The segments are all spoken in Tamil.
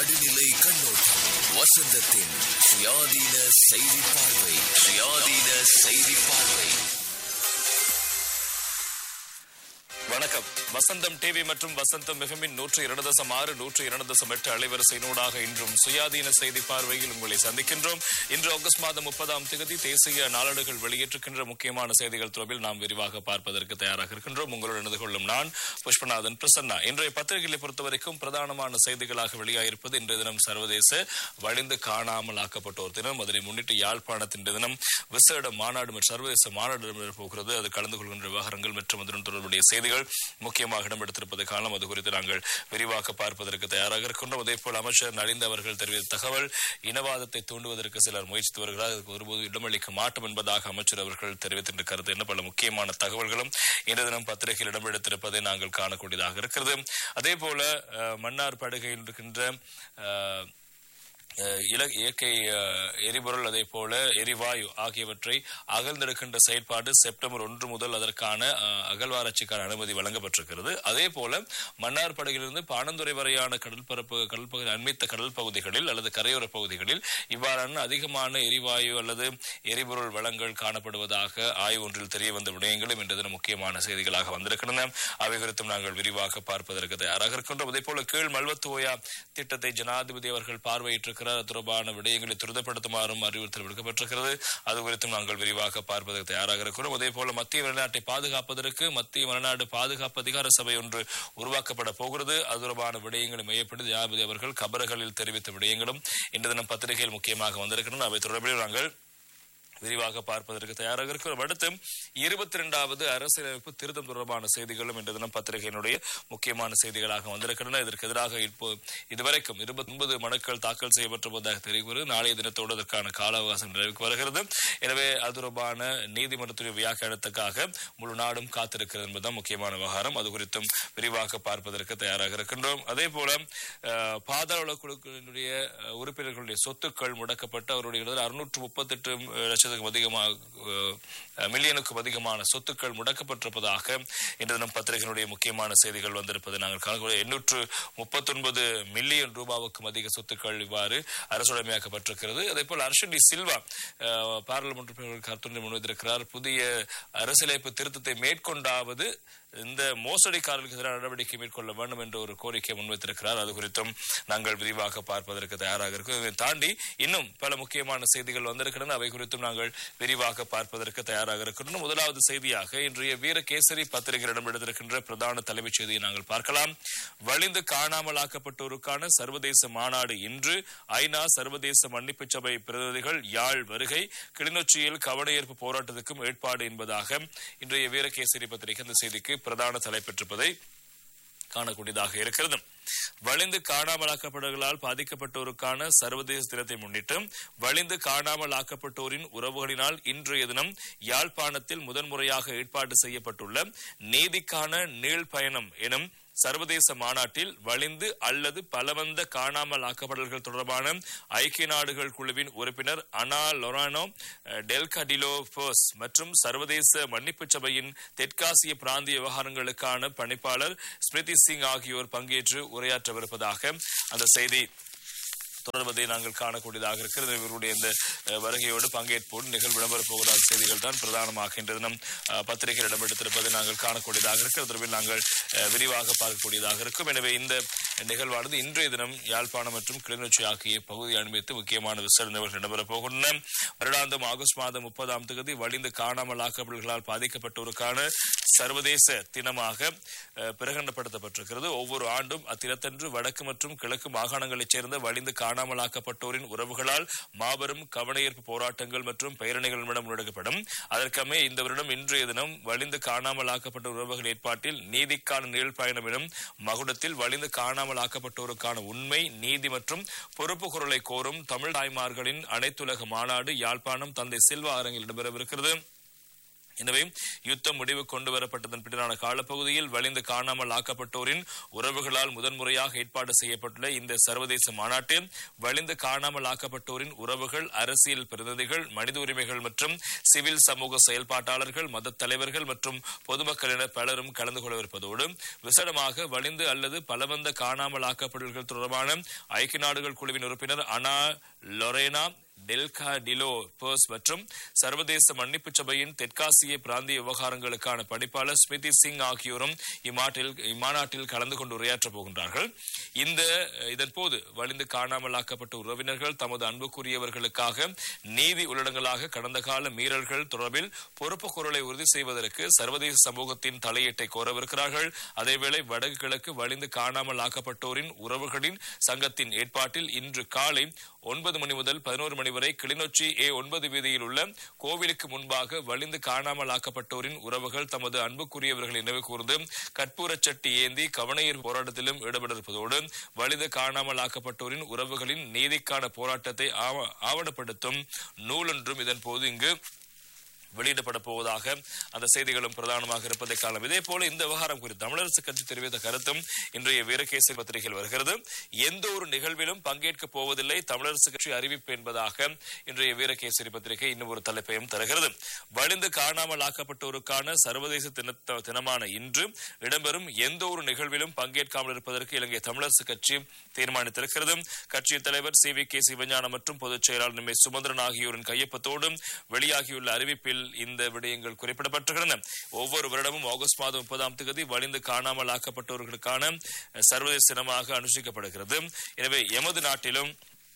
நடுநிலை கண்ணோட்டம் வசந்தத்தின் சுயாதீன செய்தி பார்வை சுயாதீன செய்தி பார்வை வணக்கம் வசந்தம் டிவி மற்றும் வசந்தம் மிகமின் நூற்று இரண்டு தசம் ஆறு நூற்று இரண்டு தசம் எட்டு அலைவரிசையினூடாக இன்றும் சுயாதீன செய்தி பார்வையில் உங்களை சந்திக்கின்றோம் இன்று ஆகஸ்ட் மாதம் முப்பதாம் தேதி தேசிய நாளேடுகள் வெளியிட்டிருக்கின்ற முக்கியமான செய்திகள் தொடர்பில் நாம் விரிவாக பார்ப்பதற்கு தயாராக இருக்கின்றோம் உங்களோடு இணைந்து கொள்ளும் நான் புஷ்பநாதன் பிரசன்னா இன்றைய பத்திரிகைகளை பொறுத்தவரைக்கும் பிரதானமான செய்திகளாக வெளியாயிருப்பது இன்றைய தினம் சர்வதேச வழிந்து காணாமல் ஆக்கப்பட்டோர் தினம் அதனை முன்னிட்டு யாழ்ப்பாணத்தின் தினம் விசேட மாநாடு மற்றும் சர்வதேச மாநாடு இடம்பெறப் போகிறது அது கலந்து கொள்கின்ற விவகாரங்கள் மற்றும் அதனுடன் தொடர்புடைய செய்திகள் முக்கியமாக இடம்பெடுத்திருப்பது காலம் அது குறித்து நாங்கள் விரிவாக பார்ப்பதற்கு தயாராக இருக்கின்றோம் அதே போல் அமைச்சர் நலிந்த அவர்கள் தெரிவித்த தகவல் இனவாதத்தை தூண்டுவதற்கு சிலர் முயற்சித்து வருகிறார் அதுக்கு ஒருபோது இடமளிக்க மாட்டோம் என்பதாக அமைச்சர் அவர்கள் தெரிவித்திருந்த கருத்து என்ன பல முக்கியமான தகவல்களும் இன்று தினம் பத்திரிகையில் இடம்பெடுத்திருப்பதை நாங்கள் காணக்கூடியதாக இருக்கிறது அதே போல அஹ், மன்னார் படுகையில் இருக்கின்ற அஹ், அஹ் இல இயற்கை அஹ், எரிபொருள் அதே போல எரிவாயு ஆகியவற்றை அகழ்ந்தெடுக்கின்ற செயற்பாடு செப்டம்பர் ஒன்று முதல் அதற்கான அஹ், அகழ்வாராய்ச்சிக்கான அனுமதி வழங்கப்பட்டிருக்கிறது அதே போல மன்னார் படகிலிருந்து பாணந்துறை வரையான கடற்பரப்பு கடற்பகுதி அண்மித்த கடல் பகுதிகளில் அல்லது கரையோர பகுதிகளில் இவ்வாறான அதிகமான எரிவாயு அல்லது எரிபொருள் வளங்கள் காணப்படுவதாக ஆய்வு ஒன்றில் தெரிய வந்த விடயங்களும் இன்று தினம் முக்கியமான செய்திகளாக வந்திருக்கின்றன அவை குறித்தும் நாங்கள் விரிவாக பார்ப்பதற்கு தயாராக இருக்கின்றோம் அதே போல கீழ் மல்வத்துவோயா திட்டத்தை ஜனாதிபதி அவர்கள் பார்வையிட்டிருக்கிறார் அது தொடர்பான விடயங்களை துரிதப்படுத்துமாறும் அறிவுறுத்தல் விடுக்கப்பட்டிருக்கிறது அது குறித்தும் நாங்கள் விரிவாக பார்ப்பதற்கு தயாராக இருக்கிறோம் அதே போல மத்திய வெளிநாட்டை பாதுகாப்பதற்கு மத்திய வெளிநாடு பாதுகாப்பு அதிகார சபை ஒன்று உருவாக்கப்பட போகிறது அது தொடர்பான விடயங்களை மையப்படுத்தி ஜனாதிபதி அவர்கள் கபறுகளில் தெரிவித்த விடயங்களும் இன்று தினம் பத்திரிகையில் முக்கியமாக வந்திருக்கின்றன அவை தொடர்பில் நாங்கள் விரிவாக பார்ப்பதற்கு தயாராக இருக்கிறோம் அடுத்து இருபத்தி இரண்டாவது அரசியலமைப்பு திருத்தம் தொடர்பான செய்திகளும் இன்று தினம் பத்திரிகையினுடைய முக்கியமான செய்திகளாக வந்திருக்கின்றன இதற்கு எதிராக இப்போ இதுவரைக்கும் இருபத்தி ஒன்பது மனுக்கள் தாக்கல் செய்யப்பட்டிருப்பதாக தெரிகிறது நாளைய தினத்தோடு அதற்கான கால அவகாசம் நிறைவுக்கு வருகிறது எனவே அது தொடர்பான நீதிமன்றத்துடைய வியாக்கியானத்துக்காக முழு நாடும் காத்திருக்கிறது என்பதுதான் முக்கியமான விவகாரம் அது குறித்தும் விரிவாக பார்ப்பதற்கு தயாராக இருக்கின்றோம் அதே போல அஹ், பாதாள குழுக்களினுடைய அஹ், உறுப்பினர்களுடைய சொத்துக்கள் முடக்கப்பட்டு அவருடைய அறுநூற்று முப்பத்தெட்டு லட்சத்துக்கும் அதிகமாக அஹ், மில்லியனுக்கும் அதிகமான சொத்துக்கள் முடக்கப்பட்டிருப்பதாக இன்று தினம் பத்திரிகையினுடைய முக்கியமான செய்திகள் வந்திருப்பதை நாங்கள் காணக்கூடிய எண்ணூற்று முப்பத்தொன்பது மில்லியன் ரூபாவுக்கும் அதிக சொத்துக்கள் இவ்வாறு அரசுடைமையாக்கப்பட்டிருக்கிறது அதே போல் அர்ஷன் டி சில்வா அஹ், பாராளுமன்ற உறுப்பினர்கள் கருத்துரை முன்வைத்திருக்கிறார் புதிய அரசியலமைப்பு திருத்தத்தை மேற்கொண்டாவது இந்த மோசடிக்காரர்களுக்கு எதிரான நடவடிக்கை மேற்கொள்ள வேண்டும் என்ற ஒரு கோரிக்கை முன்வைத்திருக்கிறார் அது குறித்தும் நாங்கள் விரிவாக பார்ப்பதற்கு தயாராக இருக்கிறோம் இதை தாண்டி இன்னும் பல முக்கியமான செய்திகள் வந்திருக்கின்றன அவை குறித்தும் நாங்கள் விரிவாக பார்ப்பதற்கு தயாராக இருக்கின்றோம் முதலாவது செய்தியாக இன்றைய வீரகேசரி பத்திரிகையில் இடம்பெடுத்திருக்கின்ற பிரதான தலைமைச் செய்தியை நாங்கள் பார்க்கலாம் வலிந்து காணாமல் ஆக்கப்பட்டோருக்கான சர்வதேச மாநாடு இன்று ஐநா சர்வதேச மன்னிப்பு சபை பிரதிநிதிகள் யாழ் வருகை கிளிநொச்சியில் கவனஈர்ப்பு போராட்டத்துக்கும் ஏற்பாடு என்பதாக இன்றைய வீரகேசரி பத்திரிகை இந்த செய்திக்கு பிரதான தலைப்பெற்றிருப்பதை காணக்கூடியதாக இருக்கிறது வலிந்து காணாமலாக்கப்பட்டவர்களால் பாதிக்கப்பட்டோருக்கான சர்வதேச தினத்தை முன்னிட்டு வலிந்து காணாமலாக்கப்பட்டோரின் உறவுகளினால் இன்றைய தினம் யாழ்ப்பாணத்தில் முதன்முறையாக ஏற்பாடு செய்யப்பட்டுள்ள நீதிக்கான நீள் பயணம் எனும் சர்வதேச மாநாட்டில் வலிந்து அல்லது பலவந்த காணாமல் ஆக்கப்படல்கள் தொடர்பான ஐக்கிய நாடுகள் குழுவின் உறுப்பினர் அனா லொரானோ டெல்கடிலோ போஸ் மற்றும் சர்வதேச மன்னிப்பு சபையின் தெற்காசிய பிராந்திய விவகாரங்களுக்கான பணிப்பாளர் ஸ்மிருதி சிங் ஆகியோர் பங்கேற்று உரையாற்றவிருப்பதாக அந்த செய்தி தொடர்வதை நாங்கள் காணக்கூடியதாக இருக்கிறது இவருடைய இந்த அஹ், வருகையோடு பங்கேற்போடு நிகழ்வு இடம்பெறப் போவதாக செய்திகள் தான் பிரதானமாக இன்று தினம் அஹ், பத்திரிகையில் இடம்பெடுத்திருப்பதை நாங்கள் காணக்கூடியதாக இருக்கிறது தொடர்பில் நாங்கள் அஹ், விரிவாக பார்க்கக்கூடியதாக இருக்கும் எனவே இந்த நிகழ்வானது இன்றைய தினம் யாழ்ப்பாணம் மற்றும் கிளிநொச்சி ஆகிய பகுதியை அனுமதித்து முக்கியமான விசாரணை நிகழ்வுகள் இடம்பெறப் போகின்றன வருடாந்தம் ஆகஸ்ட் மாதம் முப்பதாம் தேதி வலிந்து காணாமல் ஆக்கப்படல்களால் பாதிக்கப்பட்டோருக்கான சர்வதேச தினமாக அஹ், பிரகடனப்படுத்தப்பட்டிருக்கிறது ஒவ்வொரு ஆண்டும் அத்தினத்தன்று வடக்கு மற்றும் கிழக்கு மாகாணங்களைச் சேர்ந்த வலிந்து காணாமலாக்கப்பட்டோரின் உறவுகளால் மாபெரும் கவனஈர்ப்பு போராட்டங்கள் மற்றும் பேரணிகள் மூலம் முன்னெடுக்கப்படும் அதற்கமே இந்த வருடம் இன்றைய தினம் வலிந்து காணாமலாக்கப்பட்ட உறவுகள் ஏற்பாட்டில் நீதிக்கான நீள் பயணம் எனும் மகுடத்தில் வலிந்து காணாமலாக்கப்பட்டோருக்கான உண்மை நீதி மற்றும் பொறுப்பு குரலை கோரும் தமிழ் தாய்மார்களின் அனைத்துலக மாநாடு யாழ்ப்பாணம் தந்தை செல்வா அரங்கில் இடம்பெறவிருக்கிறது எனவே யுத்தம் முடிவு கொண்டு வரப்பட்டதன் பின்னரான காலப்பகுதியில் வலிந்து காணாமல் ஆக்கப்பட்டோரின் உறவுகளால் முதன்முறையாக ஏற்பாடு செய்யப்பட்டுள்ள இந்த சர்வதேச மாநாட்டில் வலிந்து காணாமல் ஆக்கப்பட்டோரின் உறவுகள் அரசியல் பிரதிநிதிகள் மனித உரிமைகள் மற்றும் சிவில் சமூக செயல்பாட்டாளர்கள் மத தலைவர்கள் மற்றும் பொதுமக்கள் என பலரும் கலந்து கொள்ளவிருப்பதோடு விசேடமாக வலிந்து அல்லது பலவந்த காணாமல் ஆக்கப்பட்டவர்கள் தொடர்பான ஐக்கிய நாடுகள் குழுவின் உறுப்பினர் அனா லொரேனா டெல்கா டிலோ பர்ஸ் மற்றும் சர்வதேச மன்னிப்பு சபையின் தெற்காசிய பிராந்திய விவகாரங்களுக்கான பணிப்பாளர் ஸ்மிருதி சிங் ஆகியோரும் இம்மாட்டில் இம்மாநாட்டில் கலந்து கொண்டு உரையாற்றப் போகின்றார்கள் இந்த இதன் போது வலிந்து காணாமல் ஆக்கப்பட்ட உறவினர்கள் தமது அன்புக்குரியவர்களுக்காக நீதி உள்ளடங்களாக கடந்த கால மீறல்கள் தொடர்பில் பொறுப்பு குரலை உறுதி செய்வதற்கு சர்வதேச சமூகத்தின் தலையீட்டை கோரவிருக்கிறார்கள் அதேவேளை வடக்கு கிழக்கு வலிந்து காணாமல் ஆக்கப்பட்டோரின் உறவுகளின் சங்கத்தின் ஏற்பாட்டில் இன்று காலை ஒன்பது மணி முதல் பதினோரு மணி வரை கிளிநொச்சி ஏ ஒன்பது வீதியில் உள்ள கோவிலுக்கு முன்பாக வலிந்து காணாமல் ஆக்கப்பட்டோரின் உறவுகள் தமது அன்புக்குரியவர்களை நினைவு கூர்ந்து கற்பூரச் சட்டி ஏந்தி கவனையர் போராட்டத்திலும் ஈடுபட்டிருப்பதோடு வலிந்து காணாமல் ஆக்கப்பட்டோரின் உறவுகளின் நீதிக்கான போராட்டத்தை ஆவ- ஆவணப்படுத்தும் நூலொன்றும் இதன் போது இங்கு வெளியிடப்பட போவதாக அந்த செய்திகளும் பிரதானமாக இருப்பதை காணலாம் இதே போல இந்த விவகாரம் குறித்து தமிழரசு கட்சி தெரிவித்த கருத்தும் இன்றைய வீரகேசரி பத்திரிகையில் வருகிறது எந்த ஒரு நிகழ்விலும் பங்கேற்கப் போவதில்லை தமிழரசு கட்சி அறிவிப்பு என்பதாக இன்றைய வீரகேசரி பத்திரிகை இன்னும் ஒரு தலைப்பையும் தருகிறது வலிந்து காணாமல் ஆக்கப்பட்டோருக்கான சர்வதேச தினத்த- தினமான இன்று இடம்பெறும் எந்த ஒரு நிகழ்விலும் பங்கேற்காமல் இருப்பதற்கு இலங்கை தமிழரசு கட்சி தீர்மானித்திருக்கிறது கட்சியின் தலைவர் சி வி கே சிவஞானம் மற்றும் பொதுச் செயலாளர் எம் ஏ சுமந்திரன் ஆகியோரின் கையொப்பத்தோடு வெளியாகியுள்ள அறிவிப்பில் இந்த விடயங்கள் குறிப்பிடப்பட்டிருக்கின்றன ஒவ்வொரு வருடமும் ஆகஸ்ட் மாதம் முப்பதாம் தேதி வலிந்து காணாமல் ஆக்கப்பட்டவர்களுக்கான சர்வதேச தினமாக அனுஷ்டிக்கப்படுகிறது எனவே எமது நாட்டிலும்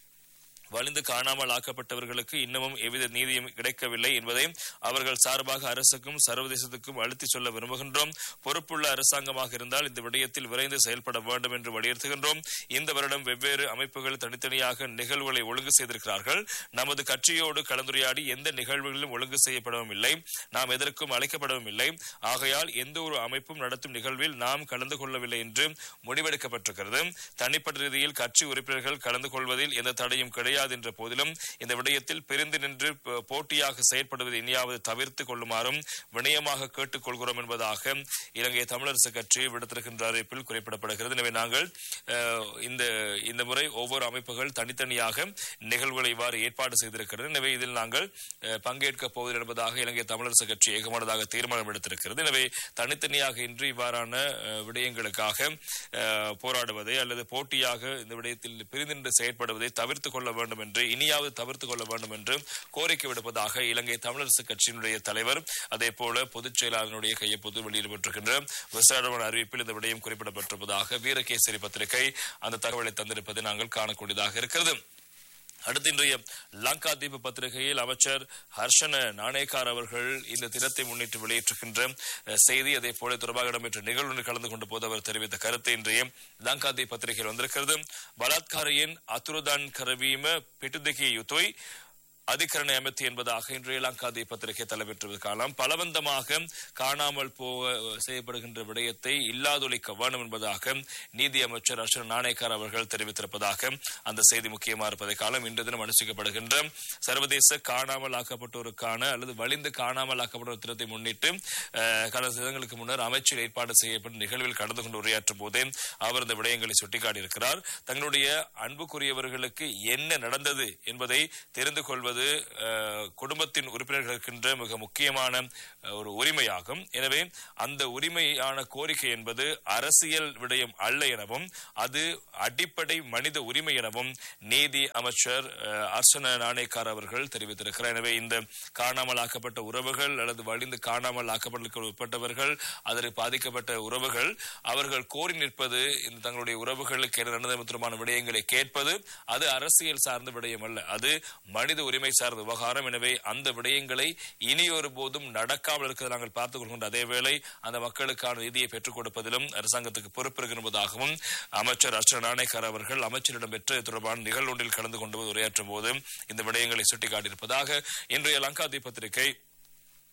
வலிந்து காணாமல் ஆக்கப்பட்டவர்களுக்கு இன்னமும் எவ்வித நீதியும் கிடைக்கவில்லை என்பதை அவர்கள் சார்பாக அரசுக்கும் சர்வதேசத்துக்கும் அழுத்திச் சொல்ல விரும்புகின்றோம் பொறுப்புள்ள அரசாங்கமாக இருந்தால் இந்த விடயத்தில் விரைந்து செயல்பட வேண்டும் என்று வலியுறுத்துகின்றோம் இந்த வருடம் வெவ்வேறு அமைப்புகள் தனித்தனியாக நிகழ்வுகளை ஒழுங்கு செய்திருக்கிறார்கள் நமது கட்சியோடு கலந்துரையாடி எந்த நிகழ்வுகளிலும் ஒழுங்கு செய்யப்படவும் இல்லை நாம் எதற்கும் அழைக்கப்படவும் இல்லை ஆகையால் எந்த ஒரு அமைப்பும் நடத்தும் நிகழ்வில் நாம் கலந்து கொள்ளவில்லை என்று முடிவெடுக்கப்பட்டிருக்கிறது தனிப்பட்ட ரீதியில் கட்சி உறுப்பினர்கள் கலந்து கொள்வதில் எந்த தடையும் கிடையாது என்ற போதிலும் இந்த விடயத்தில் பிரிந்து நின்று ப- போட்டியாக செயற்படுவதை இனியாவது தவிர்த்து கொள்ளுமாறும் வினயமாக கேட்டுக் கொள்கிறோம் என்பதாக இலங்கை தமிழரசு கட்சி விடுத்திருக்கின்ற அறிவிப்பில் குறிப்பிடப்படுகிறது எனவே நாங்கள் அஹ், இந்த இந்த முறை ஒவ்வொரு அமைப்புகள் தனித்தனியாக நிகழ்வுகளை இவ்வாறு ஏற்பாடு செய்திருக்கிறது எனவே இதில் நாங்கள் அஹ், பங்கேற்கப் போவதில்லை என்பதாக இலங்கை தமிழரசு கட்சி ஏகமானதாக தீர்மானம் எடுத்திருக்கிறது எனவே தனித்தனியாக இன்று இவ்வாறான அஹ், விடயங்களுக்காக அஹ், போராடுவதை அல்லது போட்டியாக இந்த விடயத்தில் பிரிந்தின்று செயற்படுவதை தவிர்த்துக் கொள்ள வேண்டும் என்று இனியாவது தவிர்த்துக் கொள்ள வேண்டும் என்று கோரிக்கை விடுப்பதாக இலங்கை தமிழரசு கட்சியினுடைய தலைவர் அதே போல பொதுச் செயலாளருடைய கையொப்பத்து வெளியிடப்பட்டிருக்கின்ற விசாரணை அறிவிப்பில் இந்த விடயம் குறிப்பிடப்பட்டிருப்பதாக வீரகேசரி பத்திரிகை அந்த தகவலை தந்திருப்பதை நாங்கள் காணக்கூடியதாக இருக்கிறது அடுத்து இன்றைய லங்கா தீப பத்திரிகையில் அமைச்சர் ஹர்ஷன நாணேக்கார் அவர்கள் இந்த தினத்தை முன்னிட்டு வெளியிட்டிருக்கின்ற அஹ், செய்தி அதே போல தொடர்பாக இடம்பெற்ற நிகழ்வுகளில் கலந்து கொண்ட போது அவர் தெரிவித்த கருத்து இன்றைய லங்கா தீப பத்திரிகையில் வந்திருக்கிறது பலாத்காரியின் அத்துருதான் கரவீம பிட்டுதிகி யுத்தோய் அதிகரணை அமைத்து என்பதாக இன்றைய லங்காதி பத்திரிகை தலைப்பெற்றது காலம் பலவந்தமாக காணாமல் போக செய்யப்படுகின்ற விடயத்தை இல்லாதொழிக்க வேண்டும் என்பதாக நீதி அமைச்சர் அர்ஷன் நாணேக்கர் அவர்கள் தெரிவித்திருப்பதாக அந்த செய்தி முக்கியமாக இருப்பதை காலம் இன்று தினம் அனுஷ்டிக்கப்படுகின்ற சர்வதேச காணாமல் ஆக்கப்பட்டோருக்கான அல்லது வலிந்து காணாமல் ஆக்கப்பட்டோர் தினத்தை முன்னிட்டு அஹ், கடந்த தினங்களுக்கு முன்னர் அமைச்சர் ஏற்பாடு செய்யப்பட்ட நிகழ்வில் கலந்து கொண்டு உரையாற்றும் போதே அவர் இந்த விடயங்களை சுட்டிக்காட்டியிருக்கிறார் தங்களுடைய அன்புக்குரியவர்களுக்கு என்ன நடந்தது என்பதை தெரிந்து கொள்வது அஹ், குடும்பத்தின் உறுப்பினர்கள் இருக்கின்ற மிக முக்கியமான அஹ், ஒரு உரிமையாகும் எனவே அந்த உரிமையான கோரிக்கை என்பது அரசியல் விடயம் அல்ல எனவும் அது அடிப்படை மனித உரிமை எனவும் நீதி அமைச்சர் அஹ், அர்ச்சன நாணேக்கார் அவர்கள் தெரிவித்திருக்கிறார் எனவே இந்த காணாமல் ஆக்கப்பட்ட உறவுகள் அல்லது வலிந்து காணாமல் ஆக்கப்பட்ட உட்பட்டவர்கள் அதற்கு பாதிக்கப்பட்ட உறவுகள் அவர்கள் கோரி நிற்பது இந்த தங்களுடைய உறவுகளுக்கு என்ன நடந்தது மற்றும் விடயங்களை கேட்பது அது அரசியல் சார்ந்த விடயம் அல்ல அது மனித உரிமை சார்ந்த விவகாரம் எனவே அந்த விடயங்களை இனி ஒரு போதும் நடக்காமல் இருக்கிறது நாங்கள் பார்த்துக் கொள்கின்ற அதேவேளை அந்த மக்களுக்கான நிதியை பெற்றுக் கொடுப்பதிலும் அரசாங்கத்துக்கு பொறுப்பு இருக்கிறது என்பதாகவும் அமைச்சர் அர்ச்சன நாணேக்கர் அவர்கள் அமைச்சரிடம் பெற்று இது தொடர்பான நிகழ்வு ஒன்றில் கலந்து கொண்டு உரையாற்றும் போது இந்த விடயங்களை சுட்டிக்காட்டியிருப்பதாக இன்றைய லங்காதி பத்திரிகை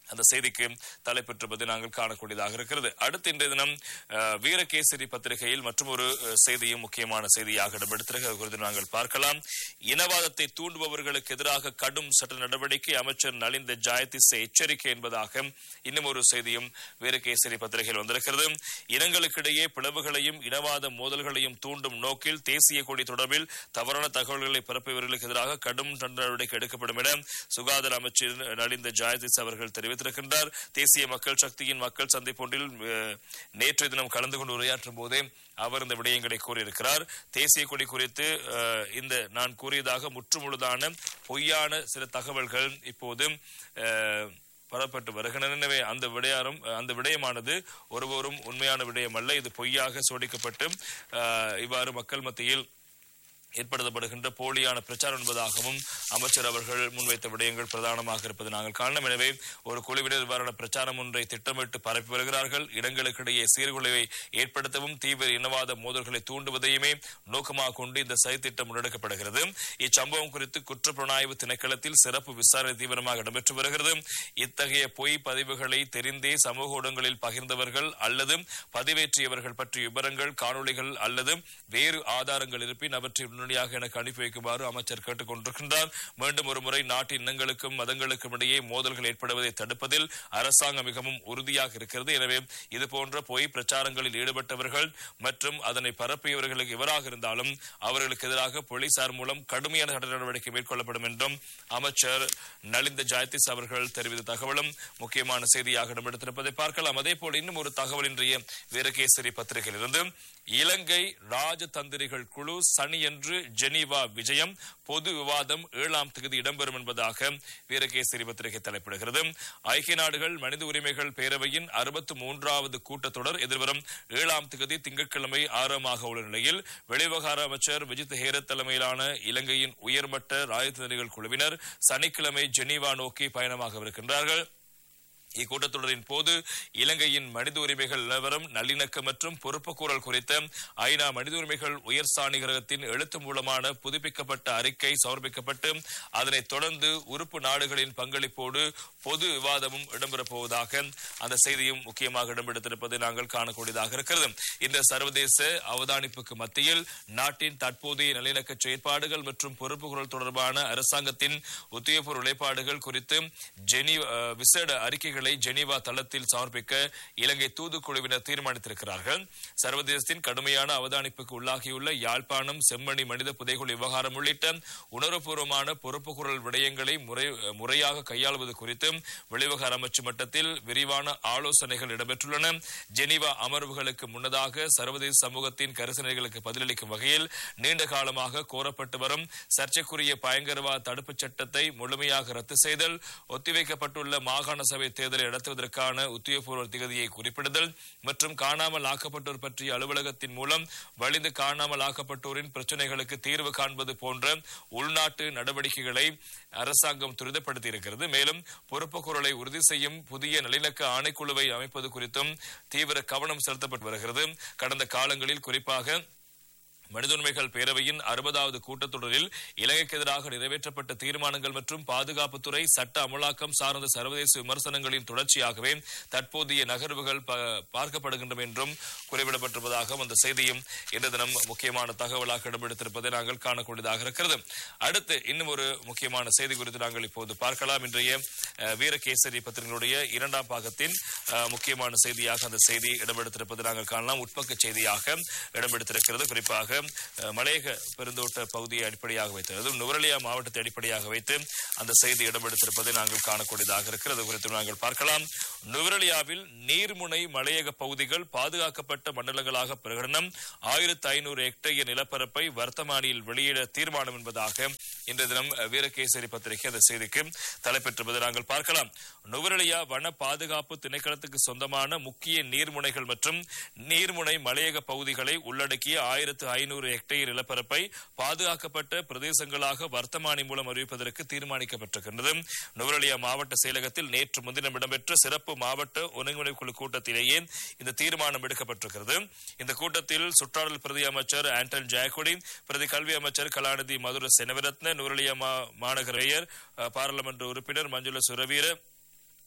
அந்த செய்திக்கு தலைப்பெற்றுவது நாங்கள் காணக்கூடியதாக இருக்கிறது அடுத்து இன்றைய தினம் அஹ், வீரகேசரி பத்திரிகையில் மற்றும் ஒரு செய்தியும் முக்கியமான செய்தியாக இடம்பெடுத்திருக்கிறது அது குறித்து நாங்கள் பார்க்கலாம் இனவாதத்தை தூண்டுபவர்களுக்கு எதிராக கடும் சட்ட நடவடிக்கை அமைச்சர் நலிந்த ஜாயதிச எச்சரிக்கை என்பதாக இன்னும் ஒரு செய்தியும் வீரகேசரி பத்திரிகையில் வந்திருக்கிறது இனங்களுக்கிடையே பிளவுகளையும் இனவாத மோதல்களையும் தூண்டும் நோக்கில் தேசிய கொடி தொடர்பில் தவறான தகவல்களை பரப்பியவர்களுக்கு எதிராக கடும் சட்ட நடவடிக்கை எடுக்கப்படும் என சுகாதார அமைச்சர் நலிந்த ஜாயதிஸ் அவர்கள் தெரிவித்திருக்கின்றார் தேசிய மக்கள் சக்தியின் மக்கள் சந்திப்பு ஒன்றில் அஹ், நேற்றைய தினம் கலந்து கொண்டு உரையாற்றும் போதே அவர் இந்த விடயங்களை கூறியிருக்கிறார் தேசிய கொடி குறித்து அஹ், இந்த நான் கூறியதாக முற்றுமுழுதான பொய்யான சில தகவல்கள் இப்போது அஹ், பரப்பட்டு வருகின்றன எனவே அந்த விடயாரம் அந்த விடயமானது ஒருவரும் உண்மையான விடயம் அல்ல இது பொய்யாக சோடிக்கப்பட்டு அஹ், இவ்வாறு மக்கள் மத்தியில் ஏற்படுத்தப்படுகின்ற போலியான பிரச்சாரம் என்பதாகவும் அமைச்சர் அவர்கள் முன்வைத்த விடயங்கள் பிரதானமாக இருப்பது நாங்கள் காரணம் எனவே ஒரு குழுவினர் இவ்வாறான பிரச்சாரம் ஒன்றை திட்டமிட்டு பரப்பி வருகிறார்கள் இடங்களுக்கிடையே சீர்குலைவை ஏற்படுத்தவும் தீவிர இனவாத மோதல்களை தூண்டுவதையுமே நோக்கமாக கொண்டு இந்த சதித்திட்டம் முன்னெடுக்கப்படுகிறது இச்சம்பவம் குறித்து குற்றப்புலனாய்வு திணைக்களத்தில் சிறப்பு விசாரணை தீவிரமாக இடம்பெற்று வருகிறது இத்தகைய பொய் பதிவுகளை தெரிந்தே சமூக ஊடகங்களில் பகிர்ந்தவர்கள் அல்லது பதிவேற்றியவர்கள் பற்றிய விவரங்கள் காணொளிகள் அல்லது வேறு ஆதாரங்கள் இருப்பின் அவற்றை உடனடியாக எனக்கு அனுப்பி வைக்குமாறு அமைச்சர் கேட்டுக் கொண்டிருக்கின்றார் மீண்டும் ஒருமுறை நாட்டின் இனங்களுக்கும் மதங்களுக்கும் இடையே மோதல்கள் ஏற்படுவதை தடுப்பதில் அரசாங்கம் மிகவும் உறுதியாக இருக்கிறது எனவே இதுபோன்ற பொய் பிரச்சாரங்களில் ஈடுபட்டவர்கள் மற்றும் அதனை பரப்பியவர்களுக்கு எவராக இருந்தாலும் அவர்களுக்கு எதிராக போலீசார் மூலம் கடுமையான சட்ட நடவடிக்கை மேற்கொள்ளப்படும் என்றும் அமைச்சர் நலிந்த ஜாயதிஸ் அவர்கள் தெரிவித்த தகவலும் முக்கியமான செய்தியாக இடம்பெடுத்திருப்பதை பார்க்கலாம் அதே போல இன்னும் ஒரு தகவல் இன்றைய வீரகேசரி பத்திரிகையிலிருந்து இலங்கை ராஜதந்திரிகள் குழு சனியன்று ஜெனீவா விஜயம் பொது விவாதம் ஏழாம் தேதி இடம்பெறும் என்பதாக வீரகேசரி பத்திரிகை தலைப்பிடுகிறது ஐக்கிய நாடுகள் மனித உரிமைகள் பேரவையின் அறுபத்தி மூன்றாவது கூட்டத்தொடர் எதிர்வரும் ஏழாம் தேதி திங்கட்கிழமை ஆரம்பமாக உள்ள நிலையில் வெளிவிவகார அமைச்சர் விஜித் ஹேரத் தலைமையிலான இலங்கையின் உயர்மட்ட ராஜதந்திரிகள் குழுவினர் சனிக்கிழமை ஜெனீவா நோக்கி பயணமாகவிருக்கின்றார்கள் இக்கூட்டத்தொடரின் போது இலங்கையின் மனித உரிமைகள் நிலவரம் நல்லிணக்கம் மற்றும் பொறுப்புக்கூறல் குறித்த ஐநா மனித உரிமைகள் உயர் சாணிகரகத்தின் எழுத்து மூலமான புதுப்பிக்கப்பட்ட அறிக்கை சமர்ப்பிக்கப்பட்டு அதனைத் தொடர்ந்து உறுப்பு நாடுகளின் பங்களிப்போடு பொது விவாதமும் இடம்பெறப் போவதாக அந்த செய்தியும் முக்கியமாக இடம்பெடுத்திருப்பதை நாங்கள் காணக்கூடியதாக இருக்கிறது இந்த சர்வதேச அவதானிப்புக்கு மத்தியில் நாட்டின் தற்போதைய நல்லிணக்க செயற்பாடுகள் மற்றும் பொறுப்புக்கூறல் தொடர்பான அரசாங்கத்தின் உத்தியோகபூர்வ நிலைப்பாடுகள் குறித்து ஜெனி அஹ், விசேட அறிக்கைகளை ஜெனீவா தளத்தில் சமர்ப்பிக்க இலங்கை தூதுக்குழுவினர் தீர்மானித்திருக்கிறார்கள் சர்வதேசத்தின் கடுமையான அவதானிப்புக்கு உள்ளாகியுள்ள யாழ்ப்பாணம் செம்மணி மனித புதைகுழி விவகாரம் உள்ளிட்ட உணர்வுபூர்வமான பொறுப்புக்குரல் விடயங்களை முறை முறையாக கையாளுவது குறித்து வெளிவிவகார அமைச்சு மட்டத்தில் விரிவான ஆலோசனைகள் இடம்பெற்றுள்ளன ஜெனீவா அமர்வுகளுக்கு முன்னதாக சர்வதேச சமூகத்தின் கரிசனைகளுக்கு பதிலளிக்கும் வகையில் நீண்ட காலமாக கோரப்பட்டு வரும் சர்ச்சைக்குரிய பயங்கரவாத தடுப்புச் சட்டத்தை முழுமையாக ரத்து செய்தல் ஒத்திவைக்கப்பட்டுள்ள மாகாண சபை தேர்தலை நடத்துவதற்கான உத்தியோகபூர்வ திகதியை குறிப்பிடுதல் மற்றும் காணாமல் ஆக்கப்பட்டோர் பற்றிய அலுவலகத்தின் மூலம் வலிந்து காணாமல் ஆக்கப்பட்டோரின் பிரச்சினைகளுக்கு தீர்வு காண்பது போன்ற உள்நாட்டு நடவடிக்கைகளை அரசாங்கம் துரிதப்படுத்தி இருக்கிறது மேலும் பொறுப்புக்குரலை உறுதி செய்யும் புதிய நல்லிணக்க ஆணைக்குழுவை அமைப்பது குறித்தும் தீவிர கவனம் செலுத்தப்பட்டு வருகிறது கடந்த காலங்களில் குறிப்பாக மனித உரிமைகள் பேரவையின் அறுபதாவது கூட்டத்தொடரில் இலங்கைக்கு எதிராக நிறைவேற்றப்பட்ட தீர்மானங்கள் மற்றும் பாதுகாப்புத்துறை சட்ட அமலாக்கம் சார்ந்த சர்வதேச விமர்சனங்களின் தொடர்ச்சியாகவே தற்போதைய நகர்வுகள் ப- பார்க்கப்படுகின்றன என்றும் குறிப்பிடப்பட்டிருப்பதாக அந்த செய்தியும் இன்று தினம் முக்கியமான தகவலாக இடம்பெடுத்திருப்பதை நாங்கள் காணக்கூடியதாக இருக்கிறது அடுத்து இன்னும் ஒரு முக்கியமான செய்தி குறித்து நாங்கள் இப்போது பார்க்கலாம் இன்றைய அஹ், வீரகேசரி பத்திரிகையுடைய இரண்டாம் பாகத்தின் அஹ், முக்கியமான செய்தியாக அந்த செய்தி இடம்பெடுத்திருப்பதை நாங்கள் காணலாம் உட்பக்க செய்தியாக இடம்பெடுத்திருக்கிறது குறிப்பாக அஹ், மலையக பெருந்தோட்ட பகுதியை அடிப்படையாக வைத்து அதுவும் நுவரலியா மாவட்டத்தை அடிப்படையாக வைத்து அந்த செய்தி இடம்பெடுத்திருப்பதை நாங்கள் காணக்கூடியதாக இருக்கிறது அது குறித்து நாங்கள் பார்க்கலாம் நுவரலியாவில் நீர்முனை மலையக பகுதிகள் பாதுகாக்கப்பட்ட மண்டலங்களாக பிரகடனம் ஆயிரத்து ஐநூறு ஹெக்டேயர் நிலப்பரப்பை வர்த்தமானியில் வெளியிட தீர்மானம் என்பதாக இன்று தினம் அஹ், வீரகேசரி பத்திரிகை அந்த செய்திக்கு தலைப்பெற்றிருப்பதை நாங்கள் பார்க்கலாம் நுவரலியா வன பாதுகாப்பு திணைக்களத்துக்கு சொந்தமான முக்கிய நீர்முனைகள் மற்றும் நீர்முனை மலையக பகுதிகளை உள்ளடக்கிய ஆயிரத்து ஐநூறு ஹெக்டேயர் நிலப்பரப்பை பாதுகாக்கப்பட்ட பிரதேசங்களாக வர்த்தமானி மூலம் அறிவிப்பதற்கு தீர்மானிக்கப்பட்டிருக்கின்றது நுவரலியா மாவட்ட செயலகத்தில் நேற்று முன்தினம் இடம்பெற்ற சிறப்பு மாவட்ட ஒருங்கிணைப்பு குழு கூட்டத்திலேயே இந்த தீர்மானம் எடுக்கப்பட்டிருக்கிறது இந்த கூட்டத்தில் சுற்றாடல் பிரதி அமைச்சர் ஆண்டன் ஜாயக்குடி பிரதி கல்வி அமைச்சர் கலாநிதி மதுர செனவிரத்ன நுவரலியா மா- மாநகர மேயர் அஹ், பாராளுமன்ற உறுப்பினர் மஞ்சுள சுரவீர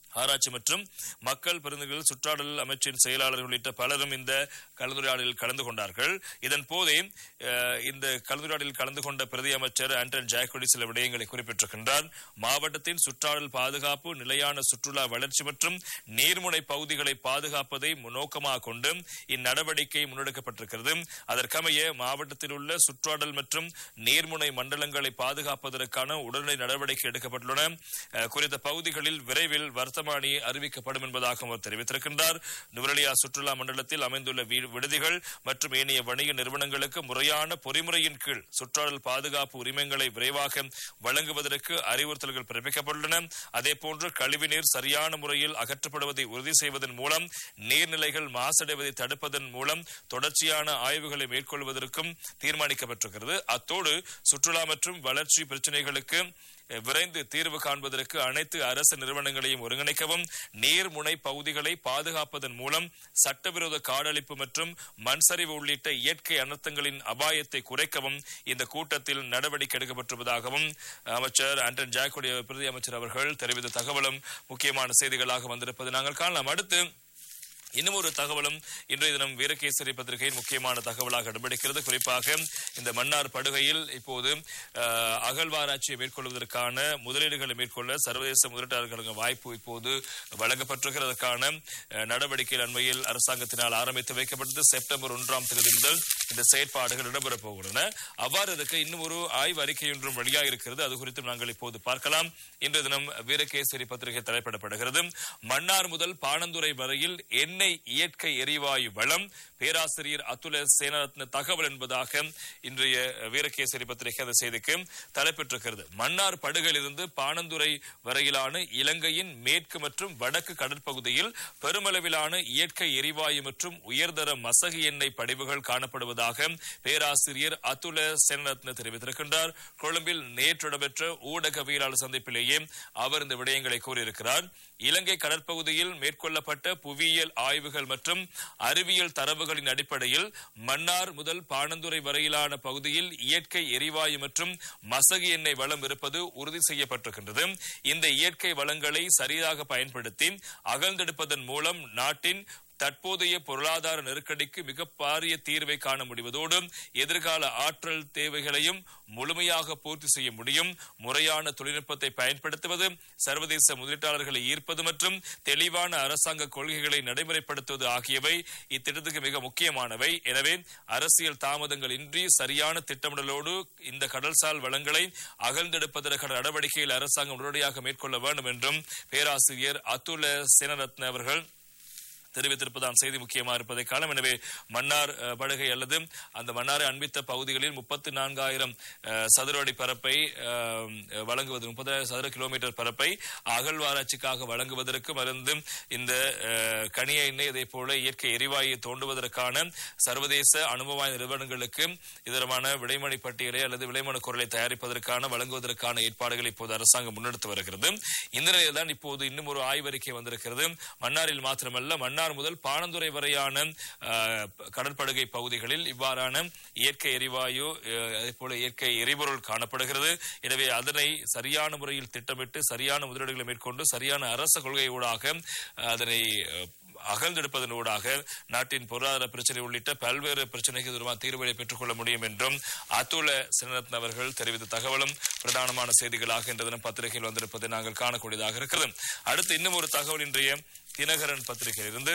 ஆராய்ச்சி மற்றும் மக்கள் பிரதிநிதிகள் சுற்றாடல் அமைச்சின் செயலாளர் உள்ளிட்ட பலரும் இந்த கலந்துரையாடலில் கலந்து கொண்டார்கள் இதன் போதே அஹ், இந்த கலந்துரையாடலில் கலந்து கொண்ட பிரதி அமைச்சர் ஆண்டன் ஜாக்கோடி சில விடயங்களை குறிப்பிட்டிருக்கின்றார் மாவட்டத்தின் சுற்றாடல் பாதுகாப்பு நிலையான சுற்றுலா வளர்ச்சி மற்றும் நீர்முனை பகுதிகளை பாதுகாப்பதை நோக்கமாக கொண்டு இந்நடவடிக்கை முன்னெடுக்கப்பட்டிருக்கிறது அதற்கமைய மாவட்டத்தில் உள்ள சுற்றாடல் மற்றும் நீர்முனை மண்டலங்களை பாதுகாப்பதற்கான உடனடி நடவடிக்கை எடுக்கப்பட்டுள்ளன அஹ், குறித்த பகுதிகளில் விரைவில் வர்த்தமானி அறிவிக்கப்படும் என்பதாக அவர் தெரிவித்திருக்கின்றார் நுவரலியா சுற்றுலா மண்டலத்தில் அமைந்துள்ள வீ- விடுதிகள் மற்றும் ஏனைய வணிக நிறுவனங்களுக்கு முறையான பொறிமுறையின் கீழ் சுற்றாடல் பாதுகாப்பு உரிமங்களை விரைவாக வழங்குவதற்கு அறிவுறுத்தல்கள் பிறப்பிக்கப்பட்டுள்ளன அதேபோன்று கழிவுநீர் சரியான முறையில் அகற்றப்படுவதை உறுதி செய்வதன் மூலம் நீர்நிலைகள் மாசடைவதை தடுப்பதன் மூலம் தொடர்ச்சியான ஆய்வுகளை மேற்கொள்வதற்கும் தீர்மானிக்கப்பட்டிருக்கிறது அத்தோடு சுற்றுலா மற்றும் வளர்ச்சி பிரச்சினைகளுக்கு அஹ், விரைந்து தீர்வு காண்பதற்கு அனைத்து அரசு நிறுவனங்களையும் ஒருங்கிணைக்கவும் நீர்முனை பகுதிகளை பாதுகாப்பதன் மூலம் சட்டவிரோத காடழிப்பு மற்றும் மண்சரிவு உள்ளிட்ட இயற்கை அனர்த்தங்களின் அபாயத்தை குறைக்கவும் இந்த கூட்டத்தில் நடவடிக்கை எடுக்கப்பட்டிருப்பதாகவும் அமைச்சர் ஆண்டன் ஜாக்கோடி பிரதி அமைச்சர் அவர்கள் தெரிவித்த தகவலும் முக்கியமான செய்திகளாக வந்திருப்பது நாங்கள் காணலாம் அடுத்து இன்னும் ஒரு தகவலும் இன்றைய தினம் வீரகேசரி பத்திரிகையின் முக்கியமான தகவலாக இடம்பெடுக்கிறது குறிப்பாக இந்த மன்னார் படுகையில் இப்போது அஹ், அகழ்வாராய்ச்சியை மேற்கொள்வதற்கான முதலீடுகளை மேற்கொள்ள சர்வதேச முதலீட்டாளர்களுக்கு வாய்ப்பு இப்போது வழங்கப்பட்டிருக்கிறதற்கான அஹ், நடவடிக்கை அண்மையில் அரசாங்கத்தினால் ஆரம்பித்து வைக்கப்பட்டது செப்டம்பர் ஒன்றாம் தேதி முதல் இந்த செயற்பாடுகள் இடம்பெறப் போகின்றன அவ்வாறு இருக்க இன்னும் ஒரு ஆய்வு அறிக்கை ஒன்றும் வெளியாக இருக்கிறது அது குறித்து நாங்கள் இப்போது பார்க்கலாம் இன்றைய தினம் வீரகேசரி பத்திரிகை தலைப்பிடப்படுகிறது மன்னார் முதல் பாணந்துறை வரையில் எண்ணெய் இயற்கை எரிவாயு வளம் பேராசிரியர் அதுல சேனரத்ன தகவல் என்பதாக இன்றைய வீரகேசரி பத்திரிகை அந்த செய்திக்கு தலைப்பெற்றிருக்கிறது மன்னார் படுகையிலிருந்து பாணந்துறை வரையிலான இலங்கையின் மேற்கு மற்றும் வடக்கு கடற்பகுதியில் பெருமளவிலான இயற்கை எரிவாயு மற்றும் உயர்தர மசகு எண்ணெய் படிவுகள் காணப்படுவதாக பேராசிரியர் அதுல சேனரத்ன தெரிவித்திருக்கின்றார் கொழும்பில் நேற்று நடைபெற்ற ஊடகவியலாளர் சந்திப்பிலேயே அவர் இந்த விடயங்களை கூறியிருக்கிறார் இலங்கை கடற்பகுதியில் மேற்கொள்ளப்பட்ட புவியியல் ஆய்வுகள் மற்றும் அறிவியல் தரவுகளின் அடிப்படையில் மன்னார் முதல் பாணந்துறை வரையிலான பகுதியில் இயற்கை எரிவாயு மற்றும் மசகு எண்ணெய் வளம் இருப்பது உறுதி செய்யப்பட்டிருக்கின்றது இந்த இயற்கை வளங்களை சரியாக பயன்படுத்தி அகழ்ந்தெடுப்பதன் மூலம் நாட்டின் தற்போதைய பொருளாதார நெருக்கடிக்கு மிக பாரிய தீர்வை காண முடிவதோடு எதிர்கால ஆற்றல் தேவைகளையும் முழுமையாக பூர்த்தி செய்ய முடியும் முறையான தொழில்நுட்பத்தை பயன்படுத்துவது சர்வதேச முதலீட்டாளர்களை ஈர்ப்பது மற்றும் தெளிவான அரசாங்க கொள்கைகளை நடைமுறைப்படுத்துவது ஆகியவை இத்திட்டத்துக்கு மிக முக்கியமானவை எனவே அரசியல் தாமதங்கள் இன்றி சரியான திட்டமிடலோடு இந்த கடல்சார் வளங்களை அகழ்ந்தெடுப்பதற்கான நடவடிக்கையில் அரசாங்கம் உடனடியாக மேற்கொள்ள வேண்டும் என்றும் பேராசிரியர் அதுல சேனரத்ன அவர்கள் தெரிவித்திருப்பதான் செய்தி முக்கியமா இருப்பதை காலம் எனவே மன்னார் அஹ், படுகை அல்லது அந்த மன்னாரை அண்மித்த பகுதிகளில் முப்பத்தி நான்காயிரம் சதுர அடி பரப்பை அஹ், வழங்குவது முப்பதாயிரம் சதுர கிலோமீட்டர் பரப்பை அகழ்வாராய்ச்சிக்காக வழங்குவதற்கு மருந்து இந்த அஹ், கனிய எண்ணெய் இதே போல இயற்கை எரிவாயுவை தோண்டுவதற்கான சர்வதேச அனுபவ வாய்ந்த நிறுவனங்களுக்கு இதரமான விடைமணி பட்டியலை அல்லது விலைமணி குரலை தயாரிப்பதற்கான வழங்குவதற்கான ஏற்பாடுகளை இப்போது அரசாங்கம் முன்னெடுத்து வருகிறது இந்த நிலையில் தான் இப்போது இன்னும் ஒரு ஆய்வறிக்கை வந்திருக்கிறது மன்னாரில் மாத்திரமல்ல மன்னார் முதல் பாணந்துறை வரையான அஹ், கடற்படுகை பகுதிகளில் இவ்வாறான இயற்கை எரிவாயு அஹ், அதே போல இயற்கை எரிபொருள் காணப்படுகிறது எனவே அதனை சரியான முறையில் திட்டமிட்டு சரியான முதலீடுகளை மேற்கொண்டு சரியான அரச கொள்கையூடாக அஹ், அதனை அஹ், அகழ்ந்தெடுப்பதன் ஊடாக நாட்டின் பொருளாதார பிரச்சனை உள்ளிட்ட பல்வேறு பிரச்சனைக்கு தூரமாக தீர்வுகளை பெற்றுக்கொள்ள முடியும் என்றும் அதுல சினரத்ன அவர்கள் தெரிவித்த தகவலும் பிரதானமான செய்திகளாக இன்று தினம் பத்திரிகையில் வந்திருப்பதை நாங்கள் காணக்கூடியதாக இருக்கிறது அடுத்து இன்னும் ஒரு தகவல் இன்றைய தினகரன் பத்திரிகையிலிருந்து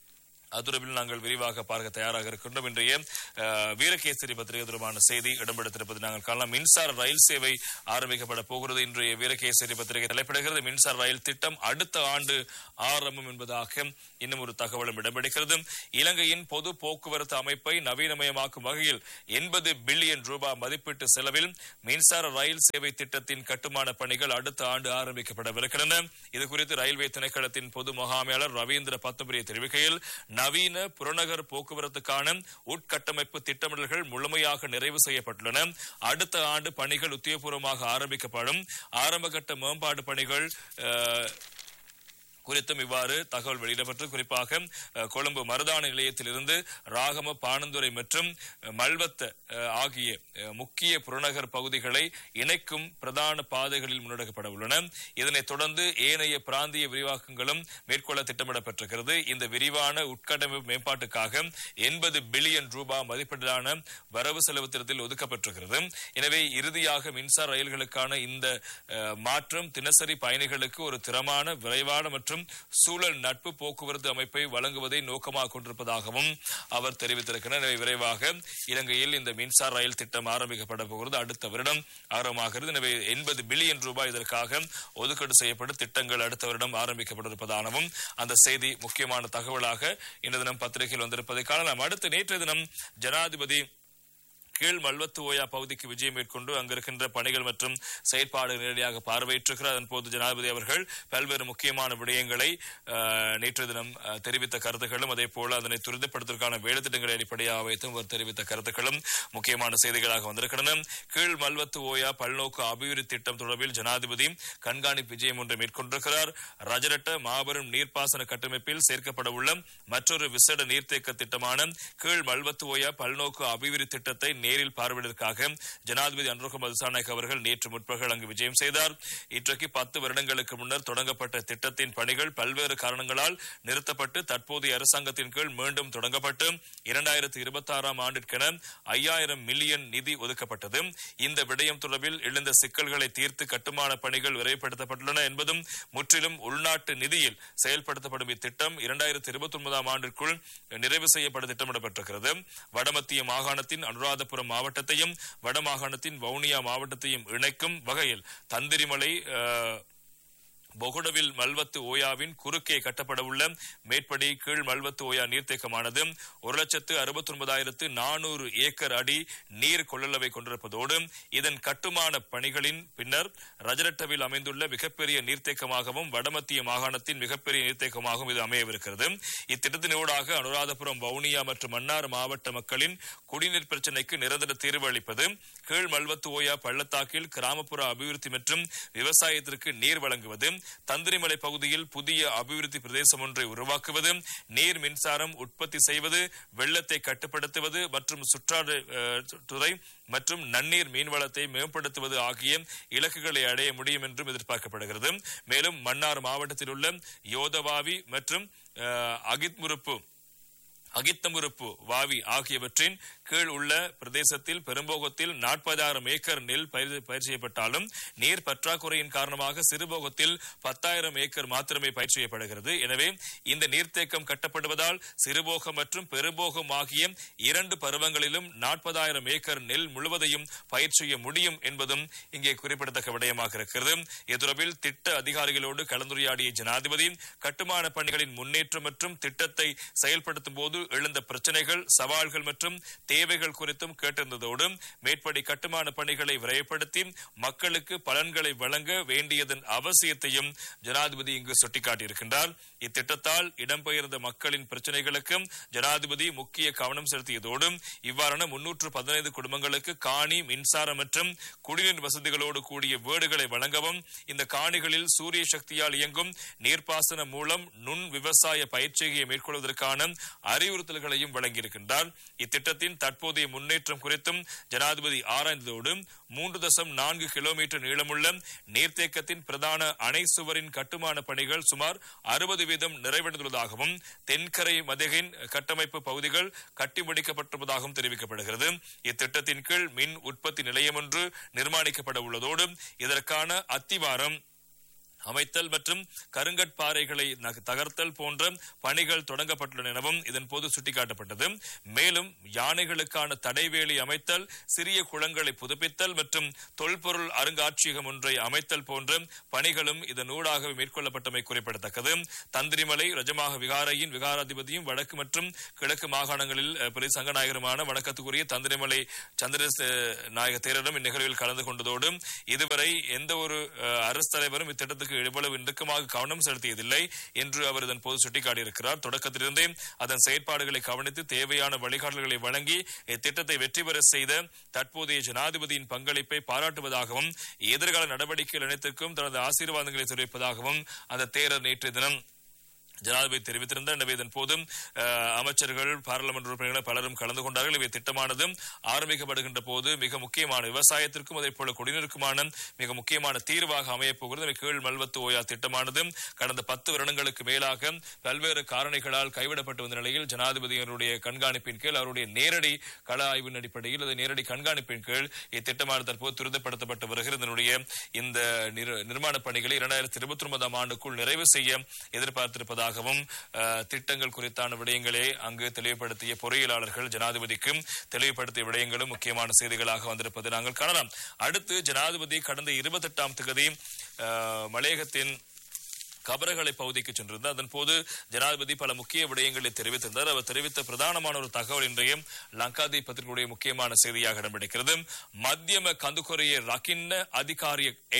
அதுரவில் நாங்கள் விரிவாக பார்க்க தயாராக இருக்கின்றோம் இன்றைய அஹ், வீரகேசரி பத்திரிகை தொடர்பான செய்தி இடம்பெடுத்திருப்பது நாங்கள் காணலாம் மின்சார ரயில் சேவை ஆரம்பிக்கப்பட போகிறது இன்றைய வீரகேசரி பத்திரிகை தலைப்பிடுகிறது மின்சார ரயில் திட்டம் அடுத்த ஆண்டு ஆரம்பம் என்பதாக இன்னும் ஒரு தகவலும் இடம்பெடுக்கிறது இலங்கையின் பொது போக்குவரத்து அமைப்பை நவீனமயமாக்கும் வகையில் எண்பது பில்லியன் ரூபாய் மதிப்பீட்டு செலவில் மின்சார ரயில் சேவை திட்டத்தின் கட்டுமான பணிகள் அடுத்த ஆண்டு ஆரம்பிக்கப்படவிருக்கின்றன இது குறித்து ரயில்வே திணைக்களத்தின் பொது முகாமையாளர் ரவீந்திர பத்தபுரிய தெரிவிக்கையில் நவீன புறநகர் போக்குவரத்துக்கான உட்கட்டமைப்பு திட்டமிடல்கள் முழுமையாக நிறைவு செய்யப்பட்டுள்ளன அடுத்த ஆண்டு பணிகள் உத்தியோகபூர்வமாக ஆரம்பிக்கப்படும் ஆரம்பகட்ட மேம்பாடு பணிகள் அஹ், குறித்தும் இவ்வாறு தகவல் வெளியிடப்பட்டு குறிப்பாக அஹ், கொழும்பு மருதான நிலையத்திலிருந்து ராகம பாணந்துறை மற்றும் அஹ், மல்வத்த அஹ், ஆகிய அஹ், முக்கிய புறநகர் பகுதிகளை இணைக்கும் பிரதான பாதைகளில் முன்னெடுக்கப்பட உள்ளன இதனைத் தொடர்ந்து ஏனைய பிராந்திய விரிவாக்கங்களும் மேற்கொள்ள திட்டமிடப்பட்டிருக்கிறது இந்த விரிவான உட்கட்டமைப்பு மேம்பாட்டுக்காக எண்பது பில்லியன் ரூபாய் மதிப்பீடான வரவு செலவு திட்டத்தில் ஒதுக்கப்பட்டிருக்கிறது எனவே இறுதியாக மின்சார ரயில்களுக்கான இந்த அஹ், மாற்றம் தினசரி பயணிகளுக்கு ஒரு திறமான விரைவான மற்றும் சூழல் நட்பு போக்குவரத்து அமைப்பை வழங்குவதை நோக்கமாக கொண்டிருப்பதாகவும் அவர் தெரிவித்திருக்கிறார் எனவே விரைவாக இலங்கையில் இந்த மின்சார ரயில் திட்டம் ஆரம்பிக்கப்பட போகிறது அடுத்த வருடம் ஆரம்பமாகிறது எனவே எண்பது பில்லியன் ரூபாய் இதற்காக ஒதுக்கீடு செய்யப்பட்டு திட்டங்கள் அடுத்த வருடம் ஆரம்பிக்கப்பட இருப்பதாகவும் அந்த செய்தி முக்கியமான தகவலாக இன்று தினம் பத்திரிகையில் வந்திருப்பதை காணலாம் அடுத்து நேற்றைய தினம் ஜனாதிபதி கீழ் மல்வத்து ஓயா பகுதிக்கு விஜயம் மேற்கொண்டு அங்கிருக்கின்ற பணிகள் மற்றும் செயற்பாடு நேரடியாக பார்வையிட்டிருக்கிறார் அதன் போது ஜனாதிபதி அவர்கள் பல்வேறு முக்கியமான விடயங்களை அஹ், நேற்று தினம் அஹ், தெரிவித்த கருத்துக்களும் அதே போல அதனை துரிதப்படுத்துவதற்கான வேலைத்திட்டங்களை அடிப்படையாக வைத்தும் அவர் தெரிவித்த கருத்துக்களும் முக்கியமான செய்திகளாக வந்திருக்கின்றன கீழ் மல்வத்து ஓயா பல்நோக்கு அபிவிருத்தி திட்டம் தொடர்பில் ஜனாதிபதி கண்காணிப்பு விஜயம் ஒன்றை மேற்கொண்டிருக்கிறார் ரஜரட்ட மாபெரும் நீர்ப்பாசன கட்டமைப்பில் சேர்க்கப்பட உள்ள மற்றொரு விசேட நீர்த்தேக்க திட்டமான கீழ் மல்வத்து ஓயா பல்நோக்கு அபிவிருத்தி திட்டத்தை நேரில் பார்வையிடுவதற்காக ஜனாதிபதி அன்ருகம் திசாநாயக் அவர்கள் நேற்று முற்பகல் அங்கு விஜயம் செய்தார் இன்றைக்கு பத்து வருடங்களுக்கு முன்னர் தொடங்கப்பட்ட திட்டத்தின் பணிகள் பல்வேறு காரணங்களால் நிறுத்தப்பட்டு தற்போதைய அரசாங்கத்தின் கீழ் மீண்டும் தொடங்கப்பட்டு இரண்டாயிரத்தி இருபத்தி ஆறாம் ஆண்டிற்கென ஐயாயிரம் மில்லியன் நிதி ஒதுக்கப்பட்டது இந்த விடயம் தொடர்பில் எழுந்த சிக்கல்களை தீர்த்து கட்டுமான பணிகள் விரைவுபடுத்தப்பட்டுள்ளன என்பதும் முற்றிலும் உள்நாட்டு நிதியில் செயல்படுத்தப்படும் இத்திட்டம் இரண்டாயிரத்தி இருபத்தி ஒன்பதாம் ஆண்டிற்குள் நிறைவு செய்யப்பட திட்டமிடப்பட்டிருக்கிறது வடமத்திய மாகாணத்தின் அனுராதபுரம் மாவட்டத்தையும் வடமாகாணத்தின் வவுனியா மாவட்டத்தையும் இணைக்கும் வகையில் தந்திரிமலை அஹ், பொகுடவில் மல்வத்து ஓயாவின் குறுக்கே கட்டப்பட உள்ள மேற்படி கீழ் மல்வத்து ஓயா நீர்த்தேக்கமானது ஒரு லட்சத்து அறுபத்தி ஒன்பதாயிரத்து நானூறு ஏக்கர் அடி நீர் கொள்ளளவை கொண்டிருப்பதோடு இதன் கட்டுமான பணிகளின் பின்னர் ரஜரட்டவில் அமைந்துள்ள மிகப்பெரிய நீர்த்தேக்கமாகவும் வடமத்திய மாகாணத்தின் மிகப்பெரிய நீர்த்தேக்கமாகவும் இது அமையவிருக்கிறது இத்திட்டத்தினூடாக அனுராதபுரம் வவுனியா மற்றும் மன்னார் மாவட்ட மக்களின் குடிநீர் பிரச்சினைக்கு நிரந்தர தீர்வு அளிப்பது கீழ் மல்வத்து ஓயா பள்ளத்தாக்கில் கிராமப்புற அபிவிருத்தி மற்றும் விவசாயத்திற்கு நீர் வழங்குவது தந்திரிமலை பகுதியில் புதிய அபிவிருத்தி பிரதேசம் ஒன்றை உருவாக்குவது நீர் மின்சாரம் உற்பத்தி செய்வது வெள்ளத்தை கட்டுப்படுத்துவது மற்றும் சுற்றாடு அஹ், துறை மற்றும் நன்னீர் மீன்வளத்தை மேம்படுத்துவது ஆகிய இலக்குகளை அடைய முடியும் என்றும் எதிர்பார்க்கப்படுகிறது மேலும் மன்னார் மாவட்டத்தில் உள்ள யோதவாவி மற்றும் அஹ், அகித்முருப்பு அகித்தமுறுப்பு வாவி ஆகியவற்றின் கீழ் உள்ள பிரதேசத்தில் பெரும்போகத்தில் நாற்பதாயிரம் ஏக்கர் நெல் பயிர் பயிர் செய்யப்பட்டாலும் நீர் பற்றாக்குறையின் காரணமாக சிறுபோகத்தில் பத்தாயிரம் ஏக்கர் மாத்திரமே பயிர் செய்யப்படுகிறது எனவே இந்த நீர்த்தேக்கம் கட்டப்படுவதால் சிறுபோகம் மற்றும் பெரும்போகம் ஆகிய இரண்டு பருவங்களிலும் நாற்பதாயிரம் ஏக்கர் நெல் முழுவதையும் பயிர் செய்ய முடியும் என்பதும் இங்கே குறிப்பிடத்தக்க விடயமாக இருக்கிறது இது தொடர்பில் திட்ட அதிகாரிகளோடு கலந்துரையாடிய ஜனாதிபதி கட்டுமான பணிகளின் முன்னேற்றம் மற்றும் திட்டத்தை செயல்படுத்தும் போது எழுந்த பிரச்சனைகள் சவால்கள் மற்றும் தேவைகள் குறித்தும் கேட்டிருந்ததோடு மேற்படி கட்டுமான பணிகளை விரைவுபடுத்தி மக்களுக்கு பலன்களை வழங்க வேண்டியதன் அவசியத்தையும் ஜனாதிபதி இங்கு சுட்டிக்காட்டியிருக்கின்றார் இத்திட்டத்தால் இடம்பெயர்ந்த மக்களின் பிரச்சனைகளுக்கு ஜனாதிபதி முக்கிய கவனம் செலுத்தியதோடு இவ்வாறான முன்னூற்று பதினைந்து குடும்பங்களுக்கு காணி மின்சாரம் மற்றும் குடிநீர் வசதிகளோடு கூடிய வீடுகளை வழங்கவும் இந்த காணிகளில் சூரிய சக்தியால் இயங்கும் நீர்ப்பாசனம் மூலம் நுண் விவசாய பயிற்சியை மேற்கொள்வதற்கான அறிவுறுத்தல்களையும் வழங்கியிருக்கின்றார் இத்திட்டத்தின் தற்போதைய முன்னேற்றம் குறித்தும் ஜனாதிபதி ஆராய்ந்ததோடு மூன்று தசம் நான்கு கிலோமீட்டர் நீளமுள்ள நீர்த்தேக்கத்தின் பிரதான அணை சுவரின் கட்டுமான பணிகள் சுமார் அறுபது வீதம் நிறைவடைந்துள்ளதாகவும் தென்கரை மதகின் கட்டமைப்பு பகுதிகள் கட்டி முடிக்கப்பட்டிருப்பதாகவும் தெரிவிக்கப்படுகிறது இத்திட்டத்தின் கீழ் மின் உற்பத்தி நிலையம் ஒன்று நிர்மாணிக்கப்பட உள்ளதோடு இதற்கான அத்திவாரம் அமைத்தல் மற்றும் கருங்கற்பாறைகளை நக- தகர்த்தல் போன்ற பணிகள் தொடங்கப்பட்டுள்ளன எனவும் இதன் போது சுட்டிக்காட்டப்பட்டது மேலும் யானைகளுக்கான தடைவேலி அமைத்தல் சிறிய குளங்களை புதுப்பித்தல் மற்றும் தொல்பொருள் அருங்காட்சியகம் ஒன்றை அமைத்தல் போன்ற பணிகளும் இதன் ஊடாக மேற்கொள்ளப்பட்டமை குறிப்பிடத்தக்கது தந்திரிமலை ரஜமாக விகாரையின் விகாராதிபதியும் வடக்கு மற்றும் கிழக்கு மாகாணங்களில் அஹ், பிரதி சங்கநாயகருமான வணக்கத்துக்குரிய தந்திரிமலை சந்திர நாயக தேரரும் இந்நிகழ்வில் கலந்து கொண்டதோடு இதுவரை எந்த ஒரு அஹ், அரசு தலைவரும் இத்திட்டத்துக்கு இவ்வளவு நெருக்கமாக கவனம் செலுத்தியதில்லை என்று அவர் இதன் போது சுட்டிக்காட்டியிருக்கிறார் தொடக்கத்திலிருந்தே அதன் செயற்பாடுகளை கவனித்து தேவையான வழிகாட்டல்களை வழங்கி இத்திட்டத்தை வெற்றி பெற செய்த தற்போதைய ஜனாதிபதியின் பங்களிப்பை பாராட்டுவதாகவும் எதிர்கால நடவடிக்கைகள் அனைத்திற்கும் தனது ஆசீர்வாதங்களை தெரிவிப்பதாகவும் அந்த தேரர் நேற்றைய தினம் ஜனாதிபதி தெரிவித்திருந்தார் எனவே இதன் போதும் அஹ், அமைச்சர்கள் பாராளுமன்ற உறுப்பினர்கள் பலரும் கலந்து கொண்டார்கள் இவை திட்டமானது ஆரம்பிக்கப்படுகின்ற போது மிக முக்கியமான விவசாயத்திற்கும் அதே போல குடிநீருக்குமான மிக முக்கியமான தீர்வாக அமையப் போகிறது எனவே கீழ் மல்வத்து ஓயா திட்டமானது கடந்த பத்து வருடங்களுக்கு மேலாக பல்வேறு காரணிகளால் கைவிடப்பட்டு வந்த நிலையில் ஜனாதிபதியினுடைய கண்காணிப்பின் கீழ் அவருடைய நேரடி கள ஆய்வின் அடிப்படையில் அது நேரடி கண்காணிப்பின் கீழ் இத்திட்டமானது தற்போது துரிதப்படுத்தப்பட்டு வருகிறது இதனுடைய இந்த நிர்- நிர்மாண பணிகளை இரண்டாயிரத்தி இருபத்தி ஒன்பதாம் ஆண்டுக்குள் நிறைவு செய்ய எதிர்பார்த்திருப்பதாகவும் அஹ், திட்டங்கள் குறித்தான விடயங்களை அங்கு தெளிவுபடுத்திய பொறியியலாளர்கள் ஜனாதிபதிக்கு தெளிவுபடுத்திய விடயங்களும் முக்கியமான செய்திகளாக வந்திருப்பதை நாங்கள் காணலாம் அடுத்து ஜனாதிபதி கடந்த இருபத்தெட்டாம் தேதி மலையகத்தின் கபரகளை பகுதிக்கு சென்றிருந்தார் அதன் போது ஜனாதிபதி பல முக்கிய விடயங்களை தெரிவித்திருந்தார் அவர் தெரிவித்த பிரதானமான ஒரு தகவல் இன்றைய லங்காதீப் பத்திரிகையுடைய முக்கியமான செய்தியாக இடம்பெடுக்கிறது மத்தியம கந்துகொரிய ரக்கின்ன அதிகாரிய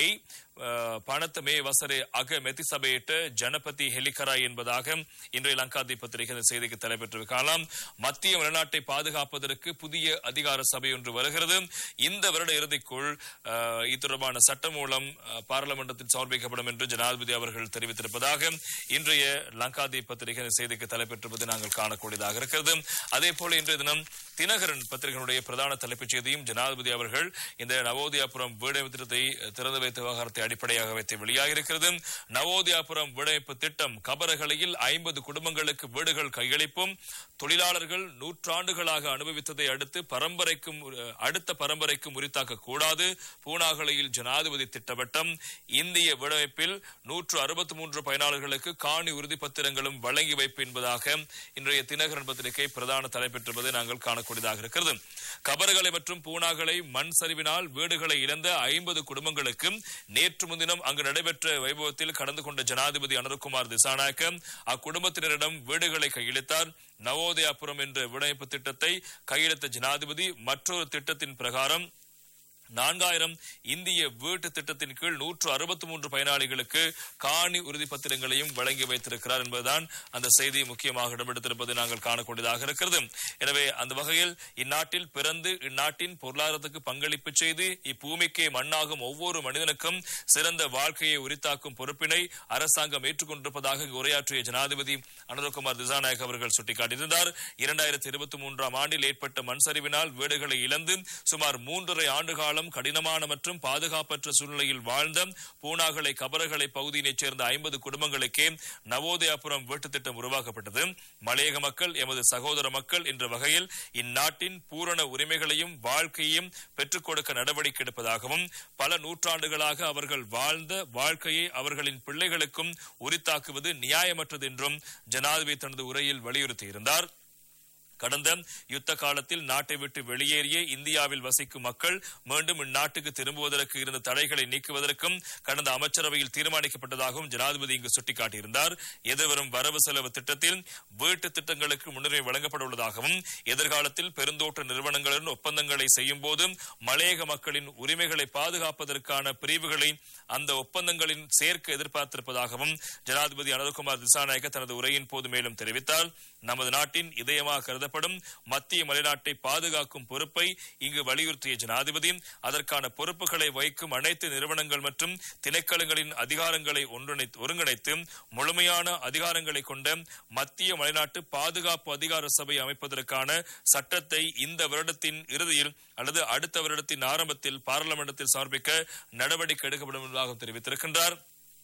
பணத்த மே வசரே அக மெத்தி சபையிட்ட ஜனபதி ஹெலிகரா என்பதாக இன்றைய லங்காதீப் பத்திரிகை இந்த செய்திக்கு தலைப்பெற்று காணலாம் மத்திய வெளிநாட்டை பாதுகாப்பதற்கு புதிய அதிகார சபை ஒன்று வருகிறது இந்த வருட இறுதிக்குள் அஹ், இது தொடர்பான சட்டம் மூலம் அஹ், பாராளுமன்றத்தில் சமர்ப்பிக்கப்படும் என்று ஜனாதிபதி அவர்கள் தெரிவித்திருப்பதாக இன்றைய லங்காதீப் பத்திரிகை இந்த செய்திக்கு தலைப்பெற்றிருப்பது நாங்கள் காணக்கூடியதாக இருக்கிறது அதே போல இன்றைய தினம் தினகரன் பத்திரிகையினுடைய பிரதான தலைப்புச் செய்தியும் ஜனாதிபதி அவர்கள் இந்த நவோதயாபுரம் வீடமைப்பு திட்டத்தை திறந்து வைத்த விவகாரத்தை அடிப்படையாக வைத்து வெளியாகியிருக்கிறது நவோதயாபுரம் வீடமைப்பு திட்டம் கபரகலையில் ஐம்பது குடும்பங்களுக்கு வீடுகள் கையளிப்பும் தொழிலாளர்கள் நூற்றாண்டுகளாக அனுபவித்ததை அடுத்து பரம்பரைக்கும் அஹ், அடுத்த பரம்பரைக்கும் உரித்தாக்க கூடாது பூனாகலையில் ஜனாதிபதி திட்டவட்டம் இந்திய வீடமைப்பில் நூற்று அறுபத்தி மூன்று பயனாளர்களுக்கு காணி உறுதி பத்திரங்களும் வழங்கி வைப்பு என்பதாக இன்றைய தினகரன் பத்திரிகை பிரதான தலைப்பெற்றிருப்பதை நாங்கள் காணக்கூடியதாக இருக்கிறது கபர்களை மற்றும் பூனாகளை மண் சரிவினால் வீடுகளை இழந்த ஐம்பது குடும்பங்களுக்கு நேற்று முன்தினம் அங்கு நடைபெற்ற வைபவத்தில் கலந்து கொண்ட ஜனாதிபதி அனுர்குமார் திசாநாயக்க அக்குடும்பத்தினரிடம் வீடுகளை கையளித்தார் நவோதயாபுரம் என்ற விடைப்பு திட்டத்தை கையெழுத்த ஜனாதிபதி மற்றொரு திட்டத்தின் பிரகாரம் நான்காயிரம் இந்திய வீட்டு திட்டத்தின் கீழ் நூற்று அறுபத்தி மூன்று பயனாளிகளுக்கு காணி உறுதி பத்திரங்களையும் வழங்கி வைத்திருக்கிறார் என்பதுதான் அந்த செய்தி முக்கியமாக இடம்பெடுத்திருப்பதை நாங்கள் காணக்கூடியதாக இருக்கிறது எனவே அந்த வகையில் இந்நாட்டில் பிறந்து இந்நாட்டின் பொருளாதாரத்துக்கு பங்களிப்பு செய்து இப்பூமிக்கே மண்ணாகும் ஒவ்வொரு மனிதனுக்கும் சிறந்த வாழ்க்கையை உரித்தாக்கும் பொறுப்பினை அரசாங்கம் ஏற்றுக்கொண்டிருப்பதாக இங்கு உரையாற்றிய ஜனாதிபதி அனுரகுமார் திசாநாயக் அவர்கள் சுட்டிக்காட்டியிருந்தார் இரண்டாயிரத்தி இருபத்தி மூன்றாம் ஆண்டில் ஏற்பட்ட மண் சரிவினால் வீடுகளை இழந்து சுமார் மூன்றரை ஆண்டு காலம் கடினமான மற்றும் பாதுகாப்பற்ற சூழ்நிலையில் வாழ்ந்த பூனாகலை கபரகளை பகுதியினைச் சேர்ந்த ஐம்பது குடும்பங்களுக்கே நவோதயாபுரம் வீட்டுத் திட்டம் உருவாக்கப்பட்டது மலையக மக்கள் எமது சகோதர மக்கள் என்ற வகையில் இந்நாட்டின் பூரண உரிமைகளையும் வாழ்க்கையையும் பெற்றுக் கொடுக்க நடவடிக்கை எடுப்பதாகவும் பல நூற்றாண்டுகளாக அவர்கள் வாழ்ந்த வாழ்க்கையை அவர்களின் பிள்ளைகளுக்கும் உரித்தாக்குவது நியாயமற்றது என்றும் ஜனாதிபதி தனது உரையில் வலியுறுத்தியிருந்தார் கடந்த யுத்த காலத்தில் நாட்டை விட்டு வெளியேறிய இந்தியாவில் வசிக்கும் மக்கள் மீண்டும் இந்நாட்டுக்கு திரும்புவதற்கு இருந்த தடைகளை நீக்குவதற்கும் கடந்த அமைச்சரவையில் தீர்மானிக்கப்பட்டதாகவும் ஜனாதிபதி இங்கு சுட்டிக்காட்டியிருந்தார் எதிர்வரும் வரவு செலவு திட்டத்தில் வீட்டு திட்டங்களுக்கு முன்னுரிமை வழங்கப்பட உள்ளதாகவும் எதிர்காலத்தில் பெருந்தோட்ட நிறுவனங்களுடன் ஒப்பந்தங்களை செய்யும் போது மலையக மக்களின் உரிமைகளை பாதுகாப்பதற்கான பிரிவுகளை அந்த ஒப்பந்தங்களின் சேர்க்க எதிர்பார்த்திருப்பதாகவும் ஜனாதிபதி அனுர்குமார் திசாநாயக்க தனது உரையின் போது மேலும் தெரிவித்தார் நமது நாட்டின் இதயமாக கருதப்படும் மத்திய மலைநாட்டை பாதுகாக்கும் பொறுப்பை இங்கு வலியுறுத்திய ஜனாதிபதி அதற்கான பொறுப்புகளை வைக்கும் அனைத்து நிறுவனங்கள் மற்றும் திணைக்களங்களின் அதிகாரங்களை ஒன்றிணைத்து ஒருங்கிணைத்து முழுமையான அதிகாரங்களை கொண்ட மத்திய மலைநாட்டு பாதுகாப்பு அதிகார சபை அமைப்பதற்கான சட்டத்தை இந்த வருடத்தின் இறுதியில் அல்லது அடுத்த வருடத்தின் ஆரம்பத்தில் பாராளுமன்றத்தில் சமர்ப்பிக்க நடவடிக்கை எடுக்கப்படும் என்பதாக தெரிவித்திருக்கின்றார்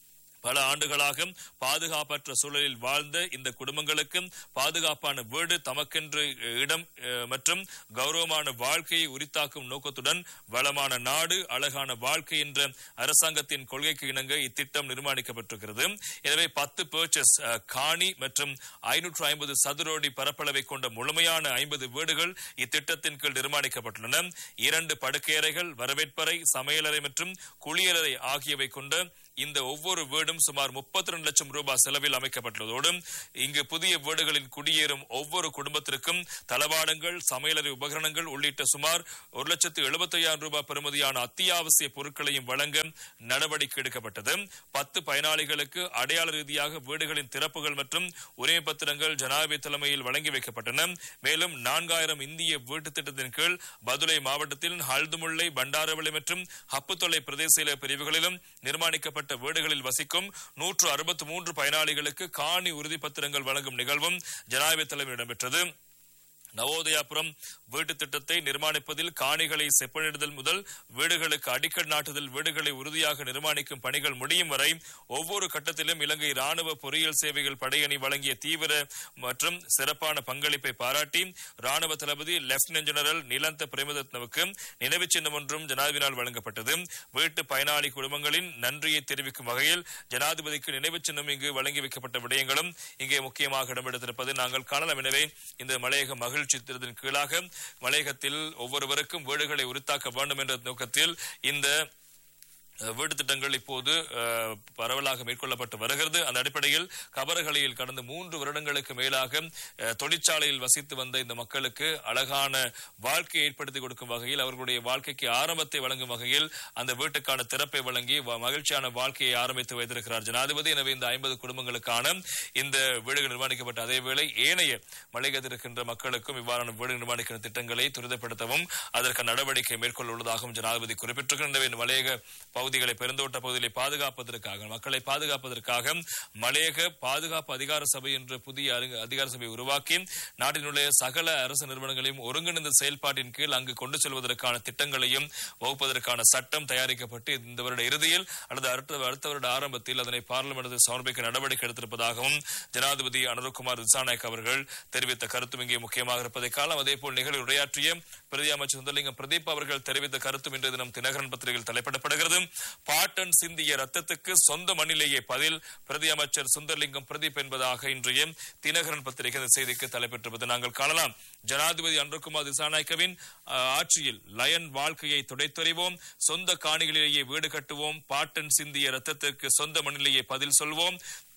பல ஆண்டுகளாக பாதுகாப்பற்ற சூழலில் வாழ்ந்த இந்த குடும்பங்களுக்கு பாதுகாப்பான வீடு தமக்கென்று இடம் அஹ், மற்றும் கௌரவமான வாழ்க்கையை உரித்தாக்கும் நோக்கத்துடன் வளமான நாடு அழகான வாழ்க்கை என்ற அரசாங்கத்தின் கொள்கைக்கு இணங்க இத்திட்டம் நிர்மாணிக்கப்பட்டிருக்கிறது எனவே பத்து பர்ச்சஸ் காணி மற்றும் ஐநூற்று ஐம்பது சதுரோடி பரப்பளவை கொண்ட முழுமையான ஐம்பது வீடுகள் இத்திட்டத்தின் கீழ் நிர்மாணிக்கப்பட்டுள்ளன இரண்டு படுக்கையறைகள் வரவேற்பறை சமையலறை மற்றும் குளியலறை ஆகியவை கொண்ட இந்த ஒவ்வொரு வீடும் சுமார் முப்பத்தி ரெண்டு லட்சம் ரூபாய் செலவில் அமைக்கப்பட்டுள்ளதோடு இங்கு புதிய வீடுகளில் குடியேறும் ஒவ்வொரு குடும்பத்திற்கும் தளவாடங்கள் சமையலறை உபகரணங்கள் உள்ளிட்ட சுமார் ஒரு லட்சத்து எழுபத்தி ஐயாயிரம் ரூபாய் பெறுமதியான அத்தியாவசிய பொருட்களையும் வழங்க நடவடிக்கை எடுக்கப்பட்டது பத்து பயனாளிகளுக்கு அடையாள ரீதியாக வீடுகளின் திறப்புகள் மற்றும் உரிமை பத்திரங்கள் ஜனாதிபதி தலைமையில் வழங்கி வைக்கப்பட்டன மேலும் நான்காயிரம் இந்திய வீட்டு திட்டத்தின் கீழ் பதுளை மாவட்டத்தில் ஹல்துமுல்லை பண்டாரவளை மற்றும் ஹப்புத்தொலை பிரதேச பிரிவுகளிலும் நிர்மாணிக்கப்பட்ட மேற்பட்ட வீடுகளில் வசிக்கும் நூற்று அறுபத்தி மூன்று பயனாளிகளுக்கு காணி உறுதிப்பத்திரங்கள் வழங்கும் நிகழ்வும் ஜனாதிபதி தலைமையில் இடம்பெற்றது நவோதயாபுரம் வீட்டு திட்டத்தை நிர்மாணிப்பதில் காணிகளை செப்பனிடுதல் முதல் வீடுகளுக்கு அடிக்கல் நாட்டுதல் வீடுகளை உறுதியாக நிர்மாணிக்கும் பணிகள் முடியும் வரை ஒவ்வொரு கட்டத்திலும் இலங்கை ராணுவ பொறியியல் சேவைகள் படையணி வழங்கிய தீவிர மற்றும் சிறப்பான பங்களிப்பை பாராட்டி ராணுவ தளபதி லெப்டினன்ட் ஜெனரல் நிலந்த பிரேமதத்னவுக்கு நினைவு சின்னம் ஒன்றும் ஜனாதிபதியால் வழங்கப்பட்டது வீட்டு பயனாளி குடும்பங்களின் நன்றியை தெரிவிக்கும் வகையில் ஜனாதிபதிக்கு நினைவு சின்னம் இங்கு வழங்கி வைக்கப்பட்ட விடயங்களும் இங்கே முக்கியமாக இடம்பெடுத்திருப்பது நாங்கள் காணலாம் எனவே இந்த மலையக மகிழ்ச்சி திட்டத்தின் கீழாக மலையகத்தில் ஒவ்வொருவருக்கும் வீடுகளை உரித்தாக்க வேண்டும் என்ற நோக்கத்தில் இந்த அஹ், வீடு திட்டங்கள் இப்போது அஹ், பரவலாக மேற்கொள்ளப்பட்டு வருகிறது அந்த அடிப்படையில் கபரகளில் கடந்த மூன்று வருடங்களுக்கு மேலாக அஹ், தொழிற்சாலையில் வசித்து வந்த இந்த மக்களுக்கு அழகான வாழ்க்கையை ஏற்படுத்தி கொடுக்கும் வகையில் அவர்களுடைய வாழ்க்கைக்கு ஆரம்பத்தை வழங்கும் வகையில் அந்த வீட்டுக்கான திறப்பை வழங்கி வ- மகிழ்ச்சியான வாழ்க்கையை ஆரம்பித்து வைத்திருக்கிறார் ஜனாதிபதி எனவே இந்த ஐம்பது குடும்பங்களுக்கான இந்த வீடுகள் நிர்மாணிக்கப்பட்ட அதே வேளை ஏனைய மலையகத்தில் இருக்கின்ற மக்களுக்கும் இவ்வாறான வீடு நிர்மாணிக்கிற திட்டங்களை துரிதப்படுத்தவும் அதற்கு நடவடிக்கை மேற்கொள்ள உள்ளதாகவும் ஜனாதிபதி குறிப்பிட்டிருக்கிறார் எனவே இந்த மலையக பகுதிகளை பெருந்தோட்ட பகுதிகளை பாதுகாப்பதற்காக மக்களை பாதுகாப்பதற்காக மலையக பாதுகாப்பு அதிகார சபை என்ற புதிய அரு- அதிகார சபையை உருவாக்கி நாட்டினுடைய சகல அரசு நிறுவனங்களையும் ஒருங்கிணைந்த செயல்பாட்டின் கீழ் அங்கு கொண்டு செல்வதற்கான திட்டங்களையும் வகுப்பதற்கான சட்டம் தயாரிக்கப்பட்டு இந்த வருட இறுதியில் அல்லது அடுத்த அடுத்த வருட ஆரம்பத்தில் அதனை பார்லிமெண்டத்தில் சமர்ப்பிக்க நடவடிக்கை எடுத்திருப்பதாகவும் ஜனாதிபதி அனுரகுமார் திசாநாயக் அவர்கள் தெரிவித்த கருத்தும் இங்கே முக்கியமாக இருப்பதை காலம் அதேபோல் நிகழ்வில் உரையாற்றிய பிரதி அமைச்சர் சுந்தரலிங்கம் பிரதீப் அவர்கள் தெரிவித்த கருத்தும் இன்றைய தினம் தினகரன் பத்திரிகையில் தலைப்பிடப்படுகிறது பாட்டன் சிந்திய ரத்தத்துக்கு சொந்த மண்ணிலேயே பதில் பிரதி அமைச்சர் சுந்தரலிங்கம் பிரதீப் என்பதாக இன்றைய தினகரன் பத்திரிகை இந்த செய்திக்கு தலைப்பெற்றிருப்பது நாங்கள் காணலாம் ஜனாதிபதி அன்றுகுமார் திசாநாயக்கவின் அஹ், ஆட்சியில் லயன் வாழ்க்கையை துடைத்தறிவோம் சொந்த காணிகளிலேயே வீடு கட்டுவோம் பாட்டன் சிந்திய ரத்தத்திற்கு சொந்த மண்ணிலேயே பதில் சொல்வோம்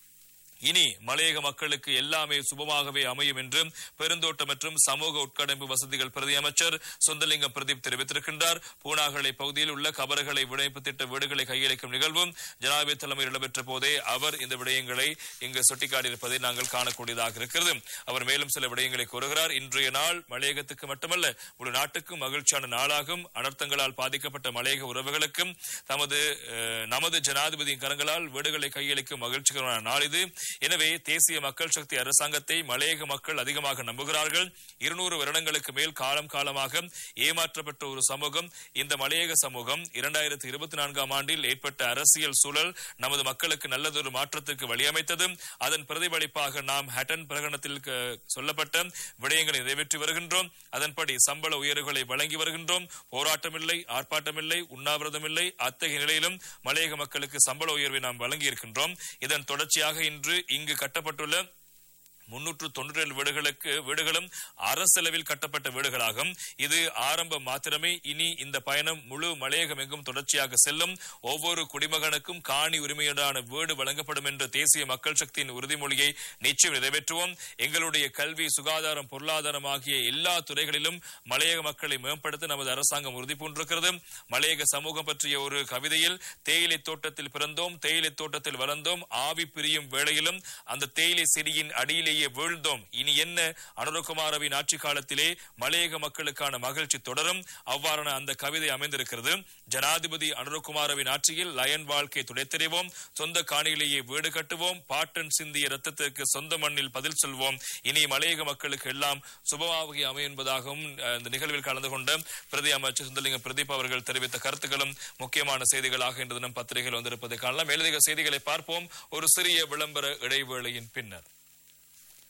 இனி மலையக மக்களுக்கு எல்லாமே சுபமாகவே அமையும் என்று பெருந்தோட்ட மற்றும் சமூக உட்கடம்பு வசதிகள் பிரதி அமைச்சர் சொந்தலிங்கம் பிரதீப் தெரிவித்திருக்கின்றார் பூனாகலை பகுதியில் உள்ள கபறுகளை விடைப்பு திட்ட வீடுகளை கையளிக்கும் நிகழ்வும் ஜனாதிபதி தலைமையில் இடம்பெற்ற போதே அவர் இந்த விடயங்களை இங்கு சுட்டிக்காட்டியிருப்பதை நாங்கள் காணக்கூடியதாக இருக்கிறது அவர் மேலும் சில விடயங்களை கூறுகிறார் இன்றைய நாள் மலையகத்துக்கு மட்டுமல்ல முழு நாட்டுக்கும் மகிழ்ச்சியான நாளாகும் அனர்த்தங்களால் பாதிக்கப்பட்ட மலையக உறவுகளுக்கும் தமது அஹ், நமது ஜனாதிபதியின் கரங்களால் வீடுகளை கையளிக்கும் மகிழ்ச்சிகரமான நாள் இது எனவே தேசிய மக்கள் சக்தி அரசாங்கத்தை மலையக மக்கள் அதிகமாக நம்புகிறார்கள் இருநூறு வருடங்களுக்கு மேல் காலம் காலமாக ஏமாற்றப்பட்ட ஒரு சமூகம் இந்த மலையக சமூகம் இரண்டாயிரத்தி இருபத்தி நான்காம் ஆண்டில் ஏற்பட்ட அரசியல் சூழல் நமது மக்களுக்கு நல்லதொரு மாற்றத்திற்கு வழியமைத்தது அதன் பிரதிபலிப்பாக நாம் ஹட்டன் பிரகடனத்தில் க- சொல்லப்பட்ட விடயங்களை நிறைவேற்றி வருகின்றோம் அதன்படி சம்பள உயர்வுகளை வழங்கி வருகின்றோம் போராட்டமில்லை ஆர்ப்பாட்டமில்லை உண்ணாவிரதமில்லை அத்தகைய நிலையிலும் மலையக மக்களுக்கு சம்பள உயர்வை நாம் வழங்கி இருக்கின்றோம் இதன் தொடர்ச்சியாக இன்று இங்கு கட்டப்பட்டுள்ள முன்னூற்று தொண்ணூற்றி ஏழு வீடுகளுக்கு வீடுகளும் அரசளவில் கட்டப்பட்ட வீடுகளாகும் இது ஆரம்பம் மாத்திரமே இனி இந்த பயணம் முழு மலையகம் எங்கும் தொடர்ச்சியாக செல்லும் ஒவ்வொரு குடிமகனுக்கும் காணி உரிமையுடான வீடு வழங்கப்படும் என்ற தேசிய மக்கள் சக்தியின் உறுதிமொழியை நிச்சயம் நிறைவேற்றுவோம் எங்களுடைய கல்வி சுகாதாரம் பொருளாதாரம் ஆகிய எல்லா துறைகளிலும் மலையக மக்களை மேம்படுத்த நமது அரசாங்கம் உறுதி பூண்டிருக்கிறது மலையக சமூகம் பற்றிய ஒரு கவிதையில் தேயிலை தோட்டத்தில் பிறந்தோம் தேயிலை தோட்டத்தில் வளர்ந்தோம் ஆவி பிரியும் வேளையிலும் அந்த தேயிலை செடியின் அடியிலேயே வீழ்ந்தோம் இனி என்ன அனுரகுமாரவின் ஆட்சி காலத்திலே மலையக மக்களுக்கான மகிழ்ச்சி தொடரும் அவ்வாறான அந்த கவிதை அமைந்திருக்கிறது ஜனாதிபதி அனுரகுமாரவின் ஆட்சியில் லயன் வாழ்க்கை துடைத்தெறிவோம் சொந்த காணியிலேயே வீடு கட்டுவோம் பாட்டன் சிந்திய ரத்தத்திற்கு சொந்த மண்ணில் பதில் சொல்வோம் இனி மலையக மக்களுக்கு எல்லாம் சுபமாகி அமையும் என்பதாகவும் அஹ், இந்த நிகழ்வில் கலந்து கொண்ட பிரதி அமைச்சர் சுந்தரலிங்கம் பிரதீப் அவர்கள் தெரிவித்த கருத்துக்களும் முக்கியமான செய்திகளாக இன்று தினம் பத்திரிகையில் வந்திருப்பதை காணலாம் மேலதிக செய்திகளை பார்ப்போம் ஒரு சிறிய விளம்பர இடைவேளையின் பின்னர்